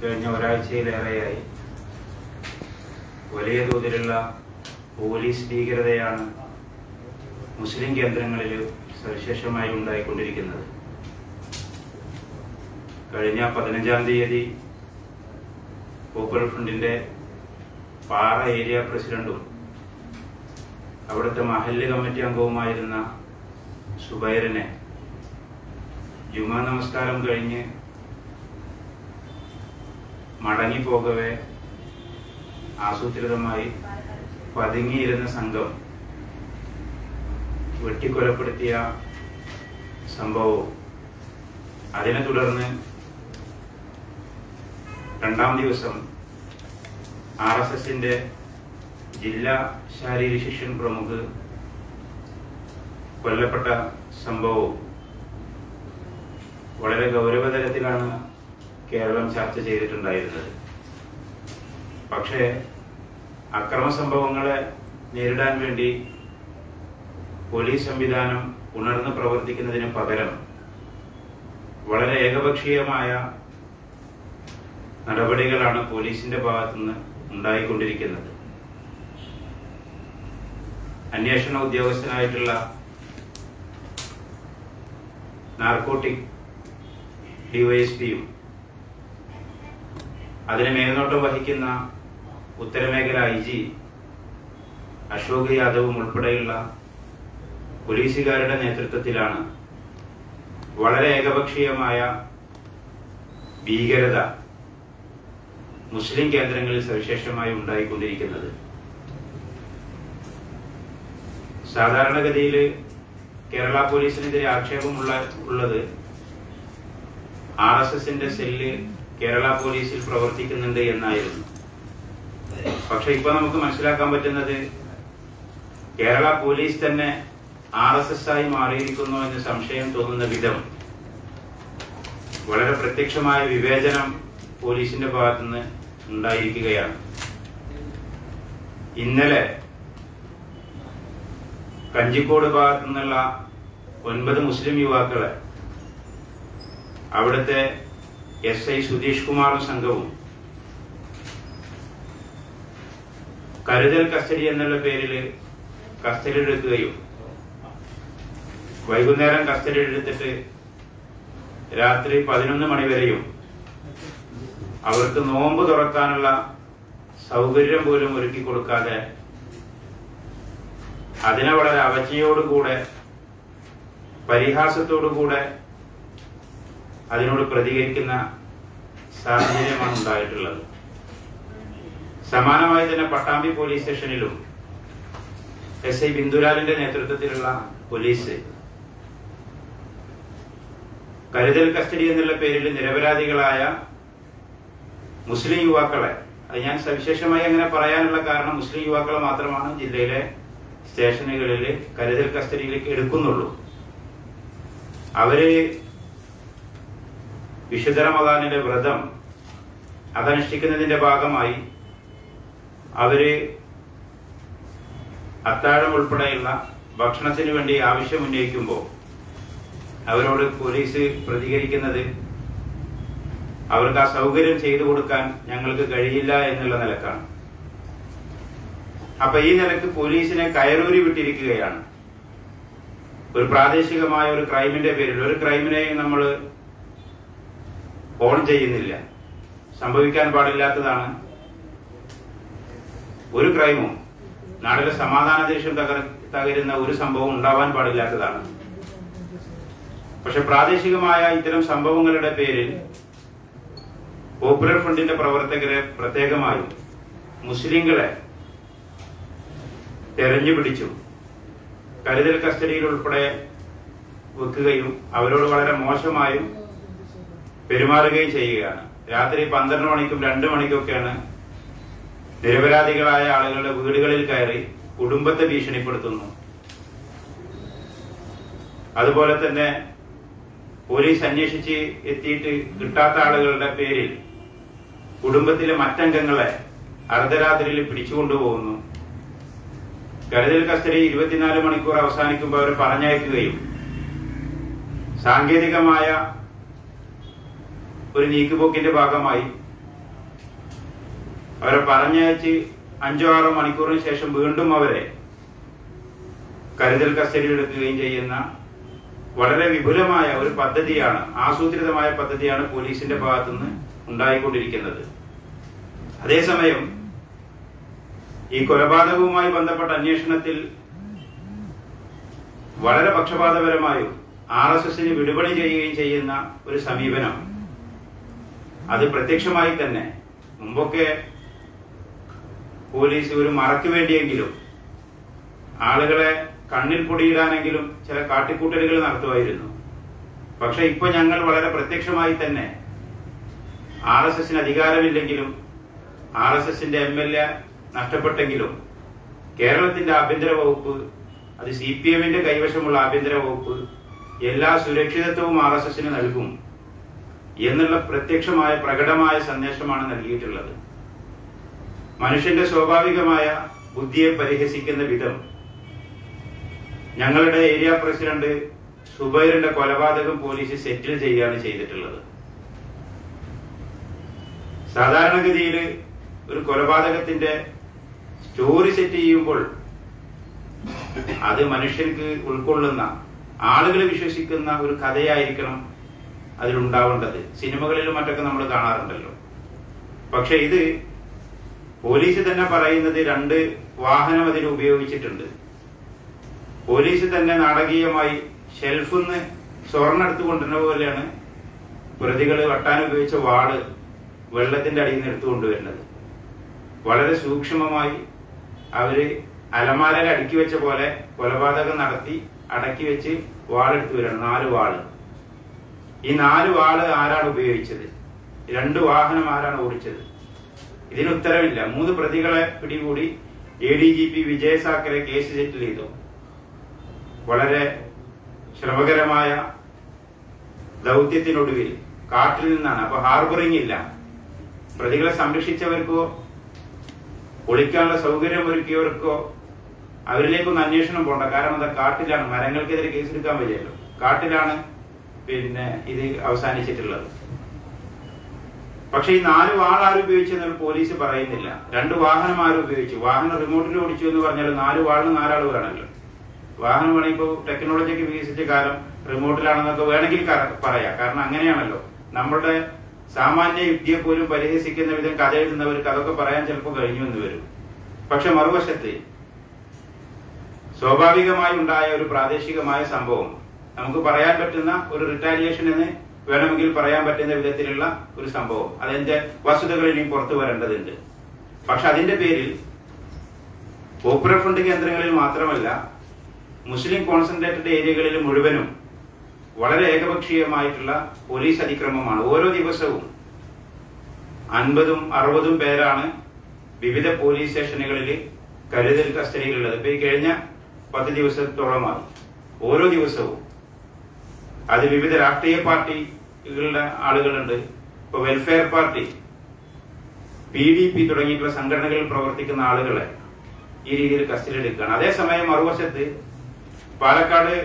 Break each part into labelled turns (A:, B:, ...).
A: കഴിഞ്ഞ ഒരാഴ്ചയിലേറെയായി വലിയ തോതിലുള്ള പോലീസ് ഭീകരതയാണ് മുസ്ലിം കേന്ദ്രങ്ങളിൽ സവിശേഷമായി ഉണ്ടായിക്കൊണ്ടിരിക്കുന്നത് കഴിഞ്ഞ പതിനഞ്ചാം തീയതി പോപ്പുലർ ഫ്രണ്ടിന്റെ പാറ ഏരിയ പ്രസിഡന്റും അവിടുത്തെ മഹല്ല് കമ്മിറ്റി അംഗവുമായിരുന്ന സുബൈറിനെ ജുമാ നമസ്കാരം കഴിഞ്ഞ് മടങ്ങിപ്പോകവെ ആസൂത്രിതമായി പതുങ്ങിയിരുന്ന സംഘം വെട്ടിക്കൊലപ്പെടുത്തിയ സംഭവവും അതിനെ തുടർന്ന് രണ്ടാം ദിവസം ആർ എസ് എസിന്റെ ജില്ലാ ശാരീരിക ശിക്ഷൻ പ്രമുഖ് കൊല്ലപ്പെട്ട സംഭവവും വളരെ ഗൗരവതരത്തിലാണ് കേരളം ചർച്ച ചെയ്തിട്ടുണ്ടായിരുന്നത് പക്ഷേ അക്രമ സംഭവങ്ങളെ നേരിടാൻ വേണ്ടി പോലീസ് സംവിധാനം ഉണർന്ന് പ്രവർത്തിക്കുന്നതിന് പകരം വളരെ ഏകപക്ഷീയമായ നടപടികളാണ് പോലീസിന്റെ ഭാഗത്തുനിന്ന് ഉണ്ടായിക്കൊണ്ടിരിക്കുന്നത് അന്വേഷണ ഉദ്യോഗസ്ഥനായിട്ടുള്ള നാർക്കോട്ടിക് ഡിവൈഎസ്പിയും അതിന് മേൽനോട്ടം വഹിക്കുന്ന ഉത്തരമേഖല ഐ ജി അശോക് യാദവും ഉൾപ്പെടെയുള്ള പോലീസുകാരുടെ നേതൃത്വത്തിലാണ് വളരെ ഏകപക്ഷീയമായ ഭീകരത മുസ്ലിം കേന്ദ്രങ്ങളിൽ സവിശേഷമായി ഉണ്ടായിക്കൊണ്ടിരിക്കുന്നത് സാധാരണഗതിയിൽ കേരള പോലീസിനെതിരെ ആക്ഷേപമുള്ള ഉള്ളത് ആർ എസ് എസിന്റെ സെല്ല് കേരള പോലീസിൽ പ്രവർത്തിക്കുന്നുണ്ട് എന്നായിരുന്നു പക്ഷെ ഇപ്പൊ നമുക്ക് മനസ്സിലാക്കാൻ പറ്റുന്നത് കേരള പോലീസ് തന്നെ ആർ എസ് എസ് ആയി മാറിയിരിക്കുന്നു എന്ന് സംശയം തോന്നുന്ന വിധം വളരെ പ്രത്യക്ഷമായ വിവേചനം പോലീസിന്റെ ഭാഗത്തുനിന്ന് ഉണ്ടായിരിക്കുകയാണ് ഇന്നലെ കഞ്ചിക്കോട് ഭാഗത്തു നിന്നുള്ള ഒൻപത് മുസ്ലിം യുവാക്കളെ അവിടുത്തെ എസ് ഐ സുധീഷ് കുമാറും സംഘവും കരുതൽ കസ്റ്റഡി എന്നുള്ള പേരിൽ കസ്റ്റഡി എടുക്കുകയും വൈകുന്നേരം കസ്റ്റഡി എടുത്തിട്ട് രാത്രി പതിനൊന്ന് മണി വരെയും അവർക്ക് നോമ്പ് തുറക്കാനുള്ള സൗകര്യം പോലും ഒരുക്കി കൊടുക്കാതെ അതിനെ വളരെ അവജ്ഞയോടുകൂടെ പരിഹാസത്തോടുകൂടെ അതിനോട് പ്രതികരിക്കുന്ന സാഹചര്യമാണ് ഉണ്ടായിട്ടുള്ളത് സമാനമായി തന്നെ പട്ടാമ്പി പോലീസ് സ്റ്റേഷനിലും എസ് ഐ ബിന്ദുലാലിന്റെ നേതൃത്വത്തിലുള്ള പോലീസ് കരുതൽ കസ്റ്റഡി എന്നുള്ള പേരിൽ നിരപരാധികളായ മുസ്ലിം യുവാക്കളെ അത് ഞാൻ സവിശേഷമായി അങ്ങനെ പറയാനുള്ള കാരണം മുസ്ലിം യുവാക്കളെ മാത്രമാണ് ജില്ലയിലെ സ്റ്റേഷനുകളിൽ കരുതൽ കസ്റ്റഡിയിലേക്ക് എടുക്കുന്നുള്ളൂ അവര് വിശുദ്ധ റമദാനിന്റെ വ്രതം അതനുഷ്ഠിക്കുന്നതിന്റെ ഭാഗമായി അവര് അത്താഴം ഉൾപ്പെടെയുള്ള ഭക്ഷണത്തിന് വേണ്ടി ആവശ്യം ഉന്നയിക്കുമ്പോൾ അവരോട് പോലീസ് പ്രതികരിക്കുന്നത് അവർക്ക് ആ സൗകര്യം ചെയ്തു കൊടുക്കാൻ ഞങ്ങൾക്ക് കഴിയില്ല എന്നുള്ള നിലക്കാണ് അപ്പൊ ഈ നിലക്ക് പോലീസിനെ കയറൂരി വിട്ടിരിക്കുകയാണ് ഒരു പ്രാദേശികമായ ഒരു ക്രൈമിന്റെ പേരിൽ ഒരു ക്രൈമിനെയും നമ്മൾ ഓൺ ചെയ്യുന്നില്ല സംഭവിക്കാൻ പാടില്ലാത്തതാണ് ഒരു ക്രൈമും നാട്ടിലെ സമാധാനാന്തരീക്ഷം തകർ തകരുന്ന ഒരു സംഭവം ഉണ്ടാവാൻ പാടില്ലാത്തതാണ് പക്ഷെ പ്രാദേശികമായ ഇത്തരം സംഭവങ്ങളുടെ പേരിൽ പോപ്പുലർ ഫ്രണ്ടിന്റെ പ്രവർത്തകരെ പ്രത്യേകമായും മുസ്ലിങ്ങളെ തെരഞ്ഞുപിടിച്ചു കരുതൽ കസ്റ്റഡിയിൽ ഉൾപ്പെടെ വെക്കുകയും അവരോട് വളരെ മോശമായും പെരുമാറുകയും ചെയ്യുകയാണ് രാത്രി പന്ത്രണ്ട് മണിക്കും രണ്ടു മണിക്കൊക്കെയാണ് നിരപരാധികളായ ആളുകളുടെ വീടുകളിൽ കയറി കുടുംബത്തെ ഭീഷണിപ്പെടുത്തുന്നു അതുപോലെ തന്നെ പോലീസ് അന്വേഷിച്ച് എത്തിയിട്ട് കിട്ടാത്ത ആളുകളുടെ പേരിൽ കുടുംബത്തിലെ മറ്റംഗങ്ങളെ അർദ്ധരാത്രിയിൽ പിടിച്ചുകൊണ്ടുപോകുന്നു കരുതൽ കസ്റ്റഡി ഇരുപത്തിനാല് മണിക്കൂർ അവസാനിക്കുമ്പോൾ അവർ പറഞ്ഞയക്കുകയും സാങ്കേതികമായ ഒരു നീക്കുപോക്കിന്റെ ഭാഗമായി അവരെ പറഞ്ഞയച്ച് അഞ്ചോ ആറോ മണിക്കൂറിന് ശേഷം വീണ്ടും അവരെ കരുതൽ കസ്റ്റഡിയിലെടുക്കുകയും ചെയ്യുന്ന വളരെ വിപുലമായ ഒരു പദ്ധതിയാണ് ആസൂത്രിതമായ പദ്ധതിയാണ് പോലീസിന്റെ ഭാഗത്തുനിന്ന് ഉണ്ടായിക്കൊണ്ടിരിക്കുന്നത് അതേസമയം ഈ കൊലപാതകവുമായി ബന്ധപ്പെട്ട അന്വേഷണത്തിൽ വളരെ പക്ഷപാതപരമായും ആർ എസ് എസിന് വിടുപണി ചെയ്യുകയും ചെയ്യുന്ന ഒരു സമീപനം അത് പ്രത്യക്ഷമായി തന്നെ മുമ്പൊക്കെ പോലീസ് ഒരു മറയ്ക്ക് വേണ്ടിയെങ്കിലും ആളുകളെ കണ്ണിൽ പൊടിയിടാനെങ്കിലും ചില കാട്ടിക്കൂട്ടലുകൾ നടത്തുമായിരുന്നു പക്ഷെ ഇപ്പൊ ഞങ്ങൾ വളരെ പ്രത്യക്ഷമായി തന്നെ ആർ എസ് എസിന് അധികാരമില്ലെങ്കിലും ആർ എസ് എസിന്റെ എം എൽ എ നഷ്ടപ്പെട്ടെങ്കിലും കേരളത്തിന്റെ ആഭ്യന്തര വകുപ്പ് അത് സി പി എമ്മിന്റെ കൈവശമുള്ള ആഭ്യന്തര വകുപ്പ് എല്ലാ സുരക്ഷിതത്വവും ആർ എസ് എസിന് നൽകും എന്നുള്ള പ്രത്യക്ഷമായ പ്രകടമായ സന്ദേശമാണ് നൽകിയിട്ടുള്ളത് മനുഷ്യന്റെ സ്വാഭാവികമായ ബുദ്ധിയെ പരിഹസിക്കുന്ന വിധം ഞങ്ങളുടെ ഏരിയ പ്രസിഡന്റ് സുബൈറിന്റെ കൊലപാതകം പോലീസ് സെറ്റിൽ ചെയ്യുകയാണ് ചെയ്തിട്ടുള്ളത് സാധാരണഗതിയിൽ ഒരു കൊലപാതകത്തിന്റെ സ്റ്റോറി സെറ്റ് ചെയ്യുമ്പോൾ അത് മനുഷ്യർക്ക് ഉൾക്കൊള്ളുന്ന ആളുകൾ വിശ്വസിക്കുന്ന ഒരു കഥയായിരിക്കണം അതിലുണ്ടാവേണ്ടത് സിനിമകളിലും മറ്റൊക്കെ നമ്മൾ കാണാറുണ്ടല്ലോ പക്ഷെ ഇത് പോലീസ് തന്നെ പറയുന്നത് രണ്ട് വാഹനം അതിൽ ഉപയോഗിച്ചിട്ടുണ്ട് പോലീസ് തന്നെ നാടകീയമായി ഷെൽഫിൽ നിന്ന് സ്വർണ്ണം എടുത്തു കൊണ്ടുവരുന്ന പോലെയാണ് പ്രതികൾ വെട്ടാൻ ഉപയോഗിച്ച വാള് വെള്ളത്തിന്റെ അടിയിൽ നിന്ന് എടുത്തു കൊണ്ടുവരുന്നത് വളരെ സൂക്ഷ്മമായി അവര് അലമാരയിൽ അടുക്കി വെച്ച പോലെ കൊലപാതകം നടത്തി അടക്കി വെച്ച് വാളെടുത്തു വരണം നാല് വാള് ഈ നാല് വാള് ആരാണ് ഉപയോഗിച്ചത് രണ്ട് വാഹനം ആരാണ് ഓടിച്ചത് ഇതിന് ഉത്തരവില്ല മൂന്ന് പ്രതികളെ പിടികൂടി A D G P Vijaya Sakhare case settle ചെയ്തു വളരെ ശ്രമകരമായ ദൗത്യത്തിനൊടുവിൽ കാട്ടിൽ നിന്നാണ് അപ്പൊ ഹാർബറിംഗ് ഇല്ല പ്രതികളെ സംരക്ഷിച്ചവർക്കോ ഒളിക്കാനുള്ള സൗകര്യം ഒരുക്കിയവർക്കോ അവരിലേക്കൊന്നും അന്വേഷണം പോണ്ട കാരണം എന്താ കാട്ടിലാണ് മരങ്ങൾക്കെതിരെ കേസെടുക്കാൻ വയ്യല്ലോ കാട്ടിലാണ് പിന്നെ ഇത് അവസാനിച്ചിട്ടുള്ളത് പക്ഷെ ഈ നാല് വാൾ ആരും ഉപയോഗിച്ചെന്ന് പോലീസ് പറയുന്നില്ല രണ്ട് വാഹനം ആരും ഉപയോഗിച്ചു വാഹനം റിമോട്ടിൽ ഓടിച്ചു എന്ന് പറഞ്ഞാൽ നാല് വാളിന് നാലാൾ വേണമല്ലോ വാഹനം വേണമെങ്കിൽ ഇപ്പോൾ ടെക്നോളജിയൊക്കെ വികസിച്ച കാലം റിമോട്ടിലാണെന്നൊക്കെ വേണമെങ്കിൽ കറ- പറയാം കാരണം അങ്ങനെയാണല്ലോ നമ്മളുടെ സാമാന്യ യുക്തിയെ പോലും പരിഹസിക്കുന്ന വിധം കഥ എഴുതുന്നവർക്ക് അതൊക്കെ പറയാൻ ചിലപ്പോൾ കഴിഞ്ഞു എന്ന് വരും പക്ഷെ മറുവശത്ത് സ്വാഭാവികമായി ഉണ്ടായ ഒരു പ്രാദേശികമായ സംഭവം നമുക്ക് പറയാൻ പറ്റുന്ന ഒരു റിട്ടാലിയേഷൻ എന്ന് വേണമെങ്കിൽ പറയാൻ പറ്റുന്ന വിധത്തിലുള്ള ഒരു സംഭവം അതിന്റെ വസ്തുതകൾ ഇനിയും പുറത്തു വരേണ്ടതുണ്ട് പക്ഷെ അതിന്റെ പേരിൽ പോപ്പുലർ ഫ്രണ്ട് കേന്ദ്രങ്ങളിൽ മാത്രമല്ല മുസ്ലിം കോൺസെൻട്രേറ്റഡ് ഏരിയകളിൽ മുഴുവനും വളരെ ഏകപക്ഷീയമായിട്ടുള്ള പോലീസ് അതിക്രമമാണ് ഓരോ ദിവസവും അൻപതും അറുപതും പേരാണ് വിവിധ പോലീസ് സ്റ്റേഷനുകളിൽ കരുതൽ കസ്റ്റഡിയിലുള്ളത് ഇപ്പൊ ഈ കഴിഞ്ഞ പത്ത് ദിവസത്തോളമായി ഓരോ ദിവസവും അത് വിവിധ രാഷ്ട്രീയ പാർട്ടികളുടെ ആളുകളുണ്ട് ഇപ്പൊ welfare party P D P തുടങ്ങിയിട്ടുള്ള സംഘടനകളിൽ പ്രവർത്തിക്കുന്ന ആളുകളെ ഈ രീതിയിൽ കസ്റ്റഡി എടുക്കുകയാണ് അതേസമയം മറുവശത്ത് പാലക്കാട്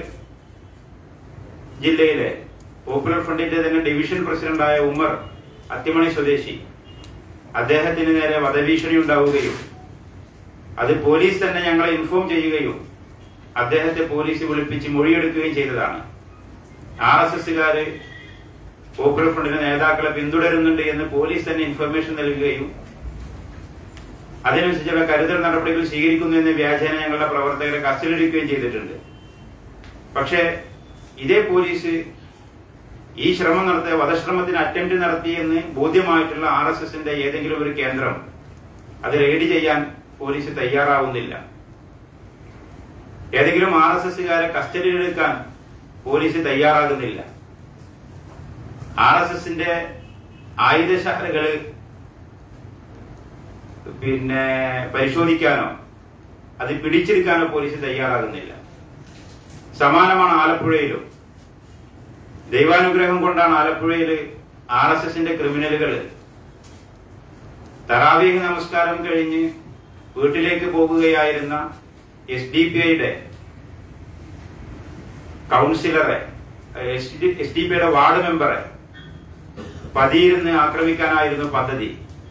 A: ജില്ലയിലെ പോപ്പുലർ ഫ്രണ്ടിന്റെ തന്നെ ഡിവിഷൻ പ്രസിഡന്റായ ഉമർ അത്തിമണി സ്വദേശി അദ്ദേഹത്തിന് നേരെ വധഭീഷണി ഉണ്ടാവുകയും അത് പോലീസ് തന്നെ ഞങ്ങളെ ഇൻഫോം ചെയ്യുകയും അദ്ദേഹത്തെ പോലീസ് വിളിപ്പിച്ച് മൊഴിയെടുക്കുകയും ചെയ്തതാണ് ആർ എസ് എസുകാര് പോപ്പുലർ ഫ്രണ്ടിന്റെ നേതാക്കളെ പിന്തുടരുന്നുണ്ട് എന്ന് പോലീസ് തന്നെ ഇൻഫർമേഷൻ നൽകുകയും അതിനനുസരിച്ചുള്ള കരുതൽ നടപടികൾ സ്വീകരിക്കുന്നു എന്ന വ്യാജേന ഞങ്ങളുടെ പ്രവർത്തകരെ കസ്റ്റഡിയെടുക്കുകയും ചെയ്തിട്ടുണ്ട് പക്ഷേ ഇതേ പോലീസ് ഈ ശ്രമം നടത്തിയ വധശ്രമത്തിന് അറ്റംപ്റ്റ് നടത്തി എന്ന് ബോധ്യമായിട്ടുള്ള ആർ എസ് എസിന്റെ ഏതെങ്കിലും ഒരു കേന്ദ്രം അത് റെയ്ഡ് ചെയ്യാൻ പോലീസ് തയ്യാറാവുന്നില്ല ഏതെങ്കിലും ആർ എസ് എസുകാരെ കസ്റ്റഡിയിലെടുക്കാൻ പോലീസ് തയ്യാറാകുന്നില്ല ആർ എസ് എസിന്റെ ആയുധശാലകള് പിന്നെ പരിശോധിക്കാനോ അത് പിടിച്ചെടുക്കാനോ പോലീസ് തയ്യാറാകുന്നില്ല സമാനമാണ് ആലപ്പുഴയിലും ദൈവാനുഗ്രഹം കൊണ്ടാണ് ആലപ്പുഴയിൽ ആർ എസ് എസിന്റെ ക്രിമിനലുകൾ തറാവീഹ് നമസ്കാരം കഴിഞ്ഞ് വീട്ടിലേക്ക് പോകുകയായിരുന്ന എസ് ഡി പി ഐയുടെ കൗൺസിലറെ എസ് ഡി പി ഐയുടെ വാർഡ് മെമ്പറെ പതിയിരുന്ന് ആക്രമിക്കാനായിരുന്നു പദ്ധതി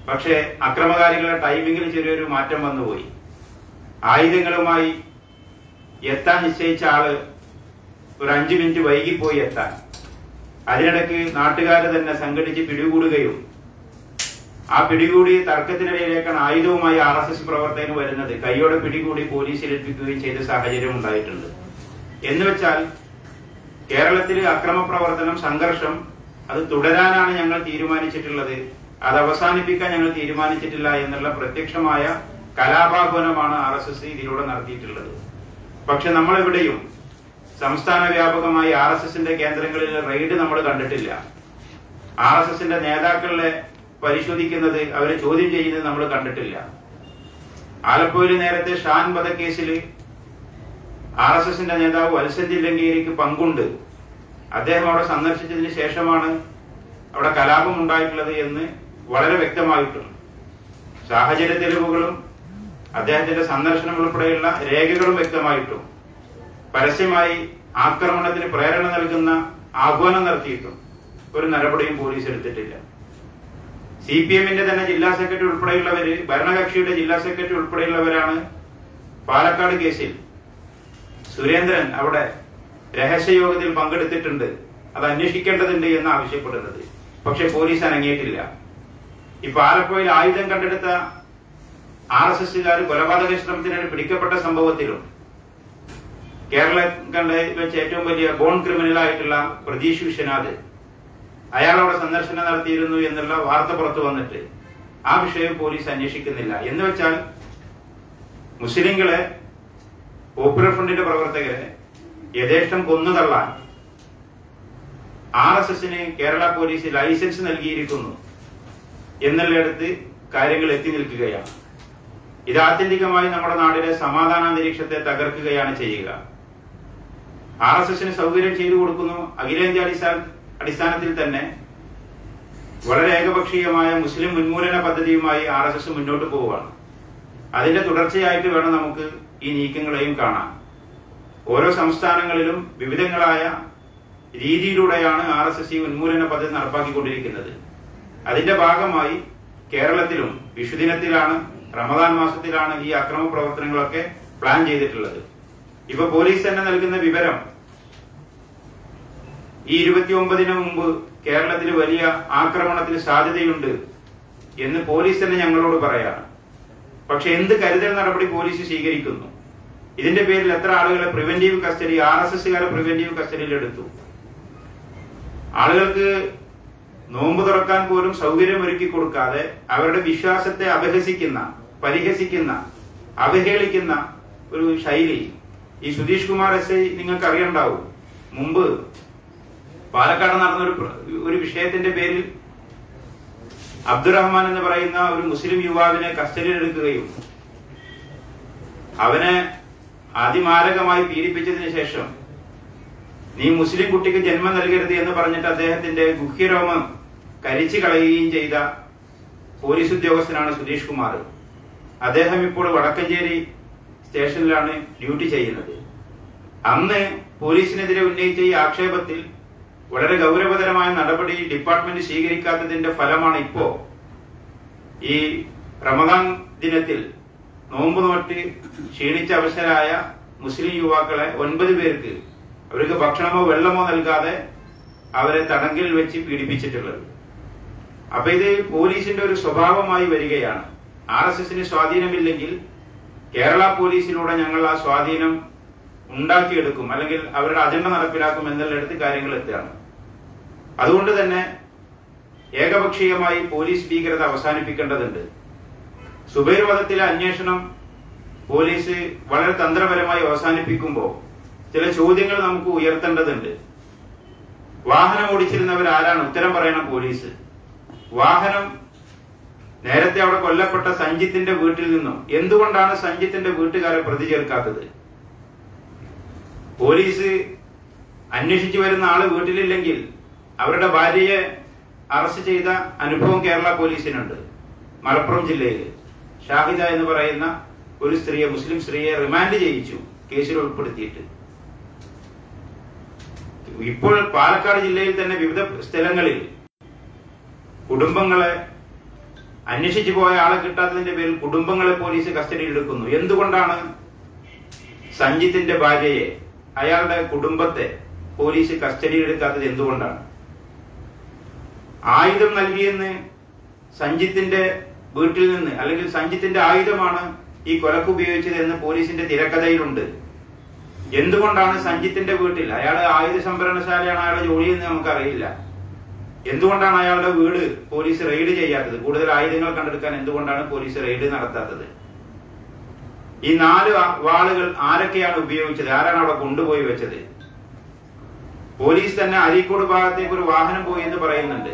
A: പക്ഷേ അക്രമകാരികളുടെ ടൈമിങ്ങിൽ ചെറിയൊരു മാറ്റം വന്നുപോയി ആയുധങ്ങളുമായി എത്താൻ നിശ്ചയിച്ച ആള് ഒരു അഞ്ചു മിനിറ്റ് വൈകിപ്പോയി എത്താൻ അതിനിടയ്ക്ക് നാട്ടുകാർ തന്നെ സംഘടിച്ച് പിടികൂടുകയും ആ പിടികൂടി തർക്കത്തിനിടയിലേക്കാണ് ആയുധവുമായി ആർ എസ് എസ് പ്രവർത്തകന് വരുന്നത് കൈയോടെ പിടികൂടി പോലീസിൽ ഏൽപ്പിക്കുകയും ചെയ്ത സാഹചര്യം ഉണ്ടായിട്ടുണ്ട് എന്ന് വെച്ചാൽ കേരളത്തിൽ അക്രമ പ്രവർത്തനം സംഘർഷം അത് തുടരാനാണ് ഞങ്ങൾ തീരുമാനിച്ചിട്ടുള്ളത് അത് അവസാനിപ്പിക്കാൻ ഞങ്ങൾ തീരുമാനിച്ചിട്ടില്ല എന്നുള്ള പ്രത്യക്ഷമായ കലാപാഹ്വാനമാണ് ആർ എസ് എസ് ഇതിലൂടെ നടത്തിയിട്ടുള്ളത് പക്ഷെ നമ്മളെവിടെയും സംസ്ഥാന വ്യാപകമായി ആർ എസ് എസിന്റെ കേന്ദ്രങ്ങളിൽ റെയ്ഡ് നമ്മൾ കണ്ടിട്ടില്ല ആർ എസ് എസിന്റെ നേതാക്കളെ പരിശോധിക്കുന്നത് അവരെ ചോദ്യം ചെയ്യുന്നത് നമ്മൾ കണ്ടിട്ടില്ല ആലപ്പുഴയിൽ നേരത്തെ ഷാൻ വധക്കേസിൽ ആർ എസ് എസിന്റെ നേതാവ് വത്സൻ തില്ലങ്കേരിക്ക് പങ്കുണ്ട് അദ്ദേഹം അവിടെ സന്ദർശിച്ചതിന് ശേഷമാണ് അവിടെ കലാപം ഉണ്ടായിട്ടുള്ളത് എന്ന് വളരെ വ്യക്തമായിട്ടുണ്ട് സാഹചര്യ തെളിവുകളും അദ്ദേഹത്തിന്റെ സന്ദർശനം ഉൾപ്പെടെയുള്ള രേഖകളും വ്യക്തമായിട്ടും പരസ്യമായി ആക്രമണത്തിന് പ്രേരണ നൽകുന്ന ആഹ്വാനം നടത്തിയിട്ടും ഒരു നടപടിയും പോലീസ് എടുത്തിട്ടില്ല സി പി എമ്മിന്റെ തന്നെ ജില്ലാ സെക്രട്ടറി ഉൾപ്പെടെയുള്ളവര് ഭരണകക്ഷിയുടെ ജില്ലാ സെക്രട്ടറി ഉൾപ്പെടെയുള്ളവരാണ് പാലക്കാട് കേസിൽ സുരേന്ദ്രൻ അവിടെ രഹസ്യയോഗത്തിൽ പങ്കെടുത്തിട്ടുണ്ട് അത് അന്വേഷിക്കേണ്ടതുണ്ട് എന്ന് ആവശ്യപ്പെടുന്നത് പക്ഷെ പോലീസ് അനങ്ങിയിട്ടില്ല ഇപ്പൊ ആലപ്പുഴയിൽ ആയുധം കണ്ടെടുത്ത ആർ എസ് എസുകാർ കൊലപാതക ശ്രമത്തിനായി പിടിക്കപ്പെട്ട സംഭവത്തിലും കേരളം കണ്ട വെച്ച് ഏറ്റവും വലിയ ബോൺ ക്രിമിനൽ ആയിട്ടുള്ള പ്രതീഷ് വിശ്വനാഥ് അയാൾ അവിടെ സന്ദർശനം നടത്തിയിരുന്നു എന്നുള്ള വാർത്ത പുറത്തു വന്നിട്ട് ആ വിഷയം പോലീസ് അന്വേഷിക്കുന്നില്ല എന്ന് വെച്ചാൽ മുസ്ലിങ്ങളെ പോപ്പുലർ ഫ്രണ്ടിന്റെ പ്രവർത്തകരെ യഥേഷ്ടം കൊന്നുതള്ളാൻ ആർ എസ് എസിന് കേരള പോലീസ് ലൈസൻസ് നൽകിയിരിക്കുന്നു എന്നുള്ളിടത്ത് കാര്യങ്ങൾ എത്തി നിൽക്കുകയാണ് ഇത് ആത്യന്തികമായി നമ്മുടെ നാടിലെ സമാധാനാന്തരീക്ഷത്തെ തകർക്കുകയാണ് ചെയ്യുക ആർ എസ് എസിന് സൗകര്യം ചെയ്തു കൊടുക്കുന്നു അഖിലേന്ത്യാ അടിസ്ഥാന അടിസ്ഥാനത്തിൽ തന്നെ വളരെ ഏകപക്ഷീയമായ മുസ്ലിം ഉന്മൂലന പദ്ധതിയുമായി ആർ എസ് എസ് മുന്നോട്ട് പോവുകയാണ് അതിന്റെ തുടർച്ചയായിട്ട് വേണം നമുക്ക് ഈ നീക്കങ്ങളെയും കാണാൻ ഓരോ സംസ്ഥാനങ്ങളിലും വിവിധങ്ങളായ രീതിയിലൂടെയാണ് ആർ എസ് എസ് ഈ ഉന്മൂലന പദ്ധതി നടപ്പാക്കിക്കൊണ്ടിരിക്കുന്നത് അതിന്റെ ഭാഗമായി കേരളത്തിലും വിഷുദിനത്തിലാണ് റമദാൻ മാസത്തിലാണ് ഈ അക്രമ പ്രവർത്തനങ്ങളൊക്കെ പ്ലാൻ ചെയ്തിട്ടുള്ളത് ഇപ്പൊ പോലീസ് തന്നെ നൽകുന്ന വിവരം ഈ ഇരുപത്തിയൊമ്പതിന് മുമ്പ് കേരളത്തിൽ വലിയ ആക്രമണത്തിന് സാധ്യതയുണ്ട് എന്ന് പോലീസ് തന്നെ ഞങ്ങളോട് പറയാണ് പക്ഷെ എന്ത് കരുതൽ നടപടി പോലീസ് സ്വീകരിക്കുന്നു ഇതിന്റെ പേരിൽ എത്ര ആളുകളെ പ്രിവെന്റീവ് കസ്റ്റഡി ആർ എസ് എസ്സുകാരെ പ്രിവെന്റീവ് കസ്റ്റഡിയിൽ എടുത്തു ആളുകൾക്ക് നോമ്പ് തുറക്കാൻ പോലും സൗകര്യം ഒരുക്കി കൊടുക്കാതെ അവരുടെ വിശ്വാസത്തെ അപഹസിക്കുന്ന പരിഹസിക്കുന്ന അവഹേളിക്കുന്ന ഒരു ശൈലി ഈ സുധീഷ് കുമാർ എസ് ഐ നിങ്ങൾക്ക് അറിയണ്ടാവും മുമ്പ് പാലക്കാട് നടന്ന ഒരു പ്ര- ഒരു വിഷയത്തിന്റെ പേരിൽ അബ്ദുറഹ്മാൻ എന്ന് പറയുന്ന ഒരു മുസ്ലിം യുവാവിനെ കസ്റ്റഡിയിൽ എടുക്കുകയും അവനെ അതിമാരകമായി പീഡിപ്പിച്ചതിന് ശേഷം നീ മുസ്ലിം കുട്ടിക്ക് ജന്മം നൽകരുത് എന്ന് പറഞ്ഞിട്ട് അദ്ദേഹത്തിന്റെ ഗുഹ്യരോമം കരിച്ചു കളയുകയും ചെയ്ത പോലീസ് ഉദ്യോഗസ്ഥനാണ് സുധീഷ് കുമാർ അദ്ദേഹം ഇപ്പോൾ വടക്കഞ്ചേരി സ്റ്റേഷനിലാണ് ഡ്യൂട്ടി ചെയ്യുന്നത് അന്ന് പോലീസിനെതിരെ ഉന്നയിച്ച ഈ ആക്ഷേപത്തിൽ വളരെ ഗൗരവതരമായ നടപടി ഡിപ്പാർട്ട്മെന്റ് സ്വീകരിക്കാത്തതിന്റെ ഫലമാണ് ഇപ്പോ ഈ റമദാൻ ദിനത്തിൽ നോമ്പ് നോറ്റ് ക്ഷീണിച്ച അവസരായ മുസ്ലിം യുവാക്കളെ ഒൻപത് പേർക്ക് അവർക്ക് ഭക്ഷണമോ വെള്ളമോ നൽകാതെ അവരെ തടങ്കിൽ വെച്ച് പീഡിപ്പിച്ചിട്ടുള്ളത് അപ്പൊ ഇത് പോലീസിന്റെ ഒരു സ്വഭാവമായി വരികയാണ് ആർ എസ് എസിന് സ്വാധീനമില്ലെങ്കിൽ കേരള പോലീസിലൂടെ ഞങ്ങൾ ആ സ്വാധീനം ഉണ്ടാക്കിയെടുക്കും അല്ലെങ്കിൽ അവരുടെ അജണ്ട നടപ്പിലാക്കും എന്നുള്ളിടത്ത് കാര്യങ്ങൾ എത്തുകയാണ് അതുകൊണ്ട് തന്നെ ഏകപക്ഷീയമായി പോലീസ് ഭീകരത അവസാനിപ്പിക്കേണ്ടതുണ്ട് സുബൈർ വധത്തിലെ അന്വേഷണം പോലീസ് വളരെ തന്ത്രപരമായി അവസാനിപ്പിക്കുമ്പോൾ ചില ചോദ്യങ്ങൾ നമുക്ക് ഉയർത്തേണ്ടതുണ്ട് വാഹനം ഓടിച്ചിരുന്നവർ ആരാണ് ഉത്തരം പറയണം പോലീസ് വാഹനം നേരത്തെ അവിടെ കൊല്ലപ്പെട്ട സഞ്ജിത്തിന്റെ വീട്ടിൽ നിന്നും എന്തുകൊണ്ടാണ് സഞ്ജിത്തിന്റെ വീട്ടുകാരെ പ്രതി ചേർക്കാത്തത് പോലീസ് അന്വേഷിച്ചു വരുന്ന ആള് വീട്ടിലില്ലെങ്കിൽ അവരുടെ ഭാര്യയെ അറസ്റ്റ് ചെയ്ത അനുഭവം കേരള പോലീസിനുണ്ട് മലപ്പുറം ജില്ലയിൽ ഷാഹിദ എന്ന് പറയുന്ന ഒരു സ്ത്രീയെ മുസ്ലിം സ്ത്രീയെ റിമാൻഡ് ചെയ്യിച്ചു കേസിൽ ഉൾപ്പെടുത്തിയിട്ട് ഇപ്പോൾ പാലക്കാട് ജില്ലയിൽ തന്നെ വിവിധ സ്ഥലങ്ങളിൽ കുടുംബങ്ങളെ അന്വേഷിച്ചു പോയ ആളെ കിട്ടാത്തതിന്റെ പേരിൽ കുടുംബങ്ങളെ പോലീസ് കസ്റ്റഡിയിൽ എടുക്കുന്നു എന്തുകൊണ്ടാണ് സഞ്ജിത്തിന്റെ ഭാര്യയെ അയാളുടെ കുടുംബത്തെ പോലീസ് കസ്റ്റഡിയിൽ എടുക്കാത്തത് എന്തുകൊണ്ടാണ് ആയുധം നൽകിയെന്ന് സഞ്ജിത്തിന്റെ വീട്ടിൽ നിന്ന് അല്ലെങ്കിൽ സഞ്ജിത്തിന്റെ ആയുധമാണ് ഈ കൊലക്ക് ഉപയോഗിച്ചത് എന്ന് പോലീസിന്റെ തിരക്കഥയിലുണ്ട് എന്തുകൊണ്ടാണ് സഞ്ജിത്തിന്റെ വീട്ടിൽ അയാൾ ആയുധ സംഭരണശാലയാണ് അയാളുടെ ജോലി എന്ന് നമുക്കറിയില്ല എന്തുകൊണ്ടാണ് അയാളുടെ വീട് പോലീസ് റെയ്ഡ് ചെയ്യാത്തത് കൂടുതൽ ആയുധങ്ങൾ കണ്ടെടുക്കാൻ എന്തുകൊണ്ടാണ് പോലീസ് റെയ്ഡ് നടത്താത്തത് ഈ നാല് ആ- വാളുകൾ ആരൊക്കെയാണ് ഉപയോഗിച്ചത് ആരാണ് അവിടെ കൊണ്ടുപോയി വെച്ചത് പോലീസ് തന്നെ അരീക്കോട് ഭാഗത്തേക്ക് ഒരു വാഹനം പോയി എന്ന് പറയുന്നുണ്ട്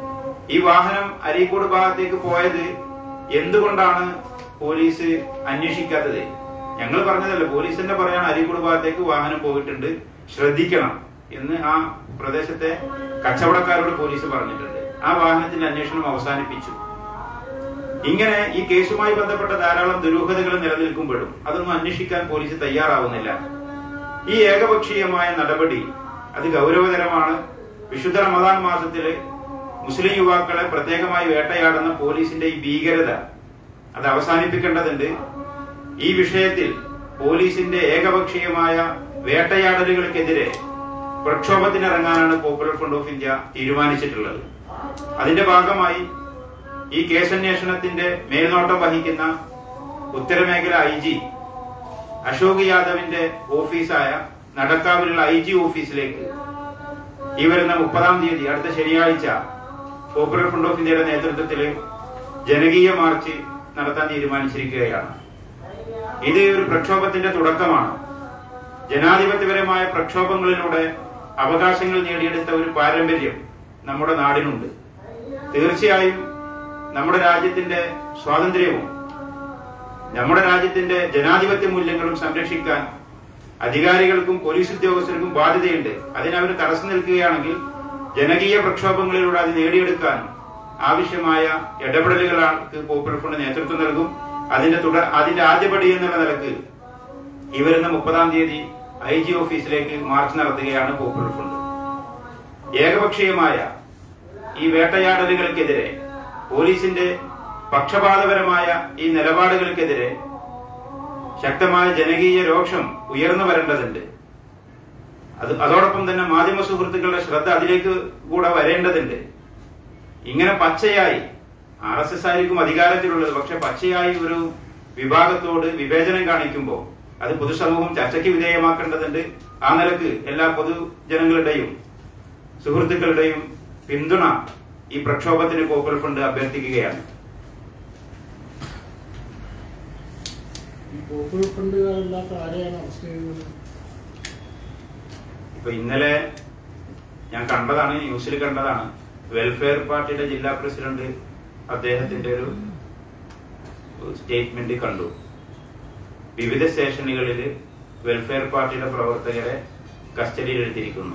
A: ഈ വാഹനം അരീക്കോട് ഭാഗത്തേക്ക് പോയത് എന്തുകൊണ്ടാണ് പോലീസ് അന്വേഷിക്കാത്തത് ഞങ്ങൾ പറഞ്ഞതല്ല പോലീസ് തന്നെ പറയാണ് അരീക്കോട് ഭാഗത്തേക്ക് വാഹനം പോയിട്ടുണ്ട് ശ്രദ്ധിക്കണം എന്ന് ആ പ്രദേശത്തെ കച്ചവടക്കാരോട് പോലീസ് പറഞ്ഞിട്ടുണ്ട് ആ വാഹനത്തിന്റെ അന്വേഷണം അവസാനിപ്പിച്ചു ഇങ്ങനെ ഈ കേസുമായി ബന്ധപ്പെട്ട ധാരാളം ദുരൂഹതകൾ നിലനിൽക്കുമ്പോഴും അതൊന്നും അന്വേഷിക്കാൻ പോലീസ് തയ്യാറാവുന്നില്ല ഈ ഏകപക്ഷീയമായ നടപടി അത് ഗൗരവതരമാണ് വിശുദ്ധ റമദാൻ മാസത്തില് മുസ്ലിം യുവാക്കളെ പ്രത്യേകമായി വേട്ടയാടുന്ന പോലീസിന്റെ ഈ ഭീകരത അത് അവസാനിപ്പിക്കേണ്ടതുണ്ട് ഈ വിഷയത്തിൽ പോലീസിന്റെ ഏകപക്ഷീയമായ വേട്ടയാടലുകൾക്കെതിരെ പ്രക്ഷോഭത്തിനിറങ്ങാനാണ് പോപ്പുലർ ഫ്രണ്ട് ഓഫ് ഇന്ത്യ തീരുമാനിച്ചിട്ടുള്ളത് അതിന്റെ ഭാഗമായി ഈ കേസന്വേഷണത്തിന്റെ മേൽനോട്ടം വഹിക്കുന്ന ഉത്തരമേഖല ഐ ജി അശോക് യാദവിന്റെ ഓഫീസായ നടക്കാവിലുള്ള ഐ ജി ഓഫീസിലേക്ക് ഈ വരുന്ന മുപ്പതാം തീയതി അടുത്ത ശനിയാഴ്ച പോപ്പുലർ ഫ്രണ്ട് ഓഫ് ഇന്ത്യയുടെ നേതൃത്വത്തിൽ ജനകീയ മാർച്ച് നടത്താൻ തീരുമാനിച്ചിരിക്കുകയാണ് ഇത് ഒരു പ്രക്ഷോഭത്തിന്റെ തുടക്കമാണ് ജനാധിപത്യപരമായ പ്രക്ഷോഭങ്ങളിലൂടെ അവകാശങ്ങൾ നേടിയെടുത്ത ഒരു പാരമ്പര്യം നമ്മുടെ നാടിനുണ്ട് തീർച്ചയായും നമ്മുടെ രാജ്യത്തിന്റെ സ്വാതന്ത്ര്യവും നമ്മുടെ രാജ്യത്തിന്റെ ജനാധിപത്യ മൂല്യങ്ങളും സംരക്ഷിക്കാൻ അധികാരികൾക്കും പോലീസ് ഉദ്യോഗസ്ഥർക്കും ബാധ്യതയുണ്ട് അതിനവർ തടസ്സം നിൽക്കുകയാണെങ്കിൽ ജനകീയ പ്രക്ഷോഭങ്ങളിലൂടെ അത് നേടിയെടുക്കാൻ ആവശ്യമായ ഇടപെടലുകൾക്ക് പോപ്പുലർ ഫ്രണ്ട് നേതൃത്വം നൽകും അതിന്റെ തുടർ അതിന്റെ ആദ്യപടി എന്നുള്ള നിലക്ക് ഈ വരുന്ന മുപ്പതാം തീയതി ഐ ജി ഓഫീസിലേക്ക് മാർച്ച് നടത്തുകയാണ് പോപ്പുലർ ഫ്രണ്ട് ഏകപക്ഷീയമായ ഈ വേട്ടയാടലുകൾക്കെതിരെ പോലീസിന്റെ പക്ഷപാതപരമായ ഈ നിലപാടുകൾക്കെതിരെ ശക്തമായ ജനകീയ രോക്ഷം ഉയർന്നു വരേണ്ടതുണ്ട് അത് അതോടൊപ്പം തന്നെ മാധ്യമ സുഹൃത്തുക്കളുടെ ശ്രദ്ധ അതിലേക്ക് കൂടെ വരേണ്ടതുണ്ട് ഇങ്ങനെ പച്ചയായി ആർ എസ് എസ് ആയിരിക്കും അധികാരത്തിലുള്ളത് പക്ഷെ പച്ചയായി ഒരു വിഭാഗത്തോട് വിവേചനം കാണിക്കുമ്പോൾ അത് പൊതുസമൂഹം ചർച്ചയ്ക്ക് വിധേയമാക്കേണ്ടതുണ്ട് ആ നിലക്ക് എല്ലാ പൊതുജനങ്ങളുടെയും സുഹൃത്തുക്കളുടെയും പിന്തുണ ഈ പ്രക്ഷോഭത്തിന് പോപ്പുലർ ഫ്രണ്ട് അഭ്യർത്ഥിക്കുകയാണ്
B: ഈ പോപ്പുലർ ഫണ്ടുകാരല്ലാത്ത ആരെയാണ് അറസ്റ്റ് ചെയ്യുന്നത്
A: ഇപ്പൊ ഇന്നലെ ഞാൻ കണ്ടതാണ് ന്യൂസിൽ കണ്ടതാണ് വെൽഫെയർ പാർട്ടിയുടെ ജില്ലാ പ്രസിഡന്റ് അദ്ദേഹത്തിന്റെ ഒരു സ്റ്റേറ്റ്മെന്റ് കണ്ടു വിവിധ സ്റ്റേഷനുകളിൽ വെൽഫെയർ പാർട്ടിയുടെ പ്രവർത്തകരെ കസ്റ്റഡിയിൽ എടുത്തിരിക്കുന്നു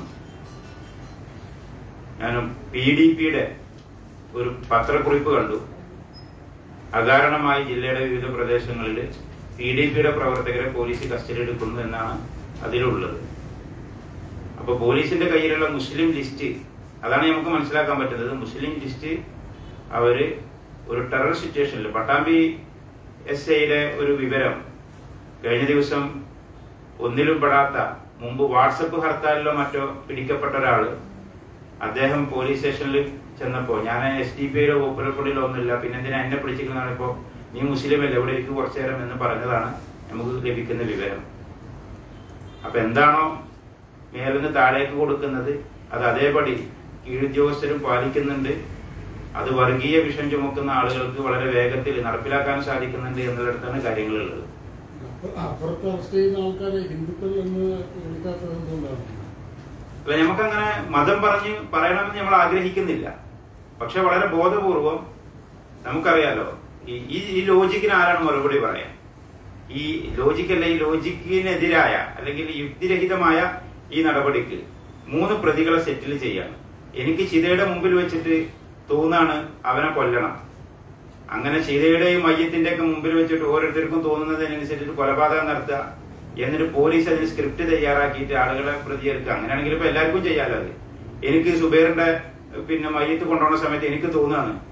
A: ഞാൻ പി ഡി പിയുടെ ഒരു പത്രക്കുറിപ്പ് കണ്ടു അകാരണമായി ജില്ലയുടെ വിവിധ പ്രദേശങ്ങളിൽ പി ഡി പിയുടെ പ്രവർത്തകരെ പോലീസ് കസ്റ്റഡി എടുക്കുന്നു എന്നാണ് അതിലുള്ളത് അപ്പൊ പോലീസിന്റെ കയ്യിലുള്ള മുസ്ലിം ലിസ്റ്റ് അതാണ് നമുക്ക് മനസ്സിലാക്കാൻ പറ്റുന്നത് മുസ്ലിം ലിസ്റ്റ് അവര് ഒരു ടെറർ സിറ്റുവേഷനിൽ പട്ടാമ്പി എസ് ഐയുടെ ഒരു വിവരം കഴിഞ്ഞ ദിവസം ഒന്നിലും പെടാത്ത മുമ്പ് വാട്സപ്പ് ഹർത്താലിലോ മറ്റോ പിടിക്കപ്പെട്ട ഒരാള് അദ്ദേഹം പോലീസ് സ്റ്റേഷനിൽ ചെന്നപ്പോ ഞാൻ എസ് ഡി പി ഐയിലോ പോപ്പുലർ ഫ്രണ്ടിലോ ഒന്നുമില്ല പിന്നെ എന്തിനാ എന്നെ പിടിച്ചിരിക്കുന്നതാണ് ഇപ്പോ നീ മുസ്ലിം അല്ലേ ഇവിടെ ഇരിക്കും കുറച്ചു നേരം എന്ന് പറഞ്ഞതാണ് നമുക്ക് ലഭിക്കുന്ന വിവരം അപ്പൊ എന്താണോ മേലിന്ന് താഴേക്ക് കൊടുക്കുന്നത് അത് അതേപടി കീഴുദ്യോഗസ്ഥരും പാലിക്കുന്നുണ്ട് അത് വർഗീയ വിഷം ചുമക്കുന്ന ആളുകൾക്ക് വളരെ വേഗത്തിൽ നടപ്പിലാക്കാൻ സാധിക്കുന്നുണ്ട് എന്നിടത്താണ് കാര്യങ്ങളുള്ളത്
B: അപ്പ- അപ്പുറത്ത് അറസ്റ്റ് ചെയ്യുന്ന ആൾക്കാരെ ഹിന്ദുക്കൾ എന്ന് വിളിക്കാത്തത് എന്തുകൊണ്ടാണ്
A: അല്ല നമുക്കങ്ങനെ മതം പറഞ്ഞ് പറയണമെന്ന് നമ്മൾ ആഗ്രഹിക്കുന്നില്ല പക്ഷെ വളരെ ബോധപൂർവം നമുക്കറിയാലോ ഈ ഈ- ഈ ലോജിക്കിന് ആരാണ് മറുപടി പറയാൻ ഈ ലോജിക്കല്ല ഈ ലോജിക്കിനെതിരായ അല്ലെങ്കിൽ യുക്തിരഹിതമായ ഈ നടപടിക്ക് മൂന്ന് പ്രതികളെ സെറ്റിൽ ചെയ്യാണ് എനിക്ക് ചിതയുടെ മുമ്പിൽ വെച്ചിട്ട് തോന്നാണ് അവനെ കൊല്ലണം അങ്ങനെ ചിതയുടെയും മയ്യത്തിന്റെ ഒക്കെ മുമ്പിൽ വെച്ചിട്ട് ഓരോരുത്തർക്കും തോന്നുന്നതിനനുസരിച്ചിട്ട് കൊലപാതകം നടത്തുക എന്നിട്ട് പോലീസ് അതിന് സ്ക്രിപ്റ്റ് തയ്യാറാക്കിയിട്ട് ആളുകളെ പ്രതികരിക്കുക അങ്ങനെയാണെങ്കിൽ ഇപ്പൊ എല്ലാവർക്കും ചെയ്യാലോ അത് എനിക്ക് സുബൈറിന്റെ പിന്നെ മയ്യത്ത് കൊണ്ടുപോകുന്ന സമയത്ത് എനിക്ക് തോന്നുകയാണ്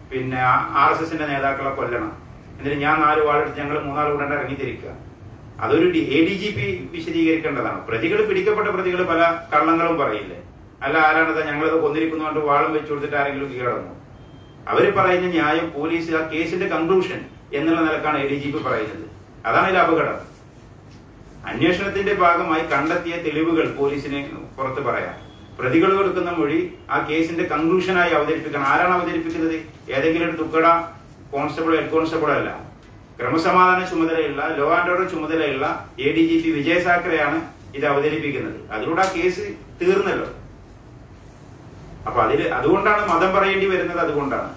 A: പിന്നെ ആർ എസ് എസിന്റെ നേതാക്കളെ കൊല്ലണം എന്നിട്ട് ഞാൻ നാല് വാളെടുത്ത് ഞങ്ങൾ മൂന്നാൾ കൂടെ ഇറങ്ങിത്തിരിക്കുക അതൊരു എ ഡി ജി പി വിശദീകരിക്കേണ്ടതാണ് പ്രതികൾ പിടിക്കപ്പെട്ട പ്രതികൾ പല കള്ളങ്ങളും പറയില്ലേ അല്ല ആരാണത് ഞങ്ങളത് കൊന്നിരിക്കുന്നതുകൊണ്ട് വാളും വെച്ചു കൊടുത്തിട്ട് ആരെങ്കിലും കീഴടങ്ങും അവര് പറയുന്ന ന്യായം പോലീസ് ആ കേസിന്റെ കൺക്ലൂഷൻ എന്നുള്ള നിലക്കാണ് എ ഡി ജി പി പറയുന്നത് അതാണ് ഇതിൽ അപകടം അന്വേഷണത്തിന്റെ ഭാഗമായി കണ്ടെത്തിയ തെളിവുകൾ പോലീസിന് പുറത്ത് പറയാം പ്രതികൾ കൊടുക്കുന്ന മൊഴി ആ കേസിന്റെ കൺക്ലൂഷനായി അവതരിപ്പിക്കണം ആരാണ് അവതരിപ്പിക്കുന്നത് ഏതെങ്കിലും ഒരു തുക്കട കോൺസ്റ്റബിൾ ഹെഡ് കോൺസ്റ്റബിൾ അല്ല ക്രമസമാധാന ചുമതലയുള്ള ലോ ആൻഡ് ഓർഡർ ചുമതലയുള്ള A D G P Vijay സാക്കറെയാണ് ഇത് അവതരിപ്പിക്കുന്നത് അതിലൂടെ ആ കേസ് തീർന്നല്ലോ അപ്പൊ അതിൽ അതുകൊണ്ടാണ് മതം പറയേണ്ടി വരുന്നത് അതുകൊണ്ടാണ്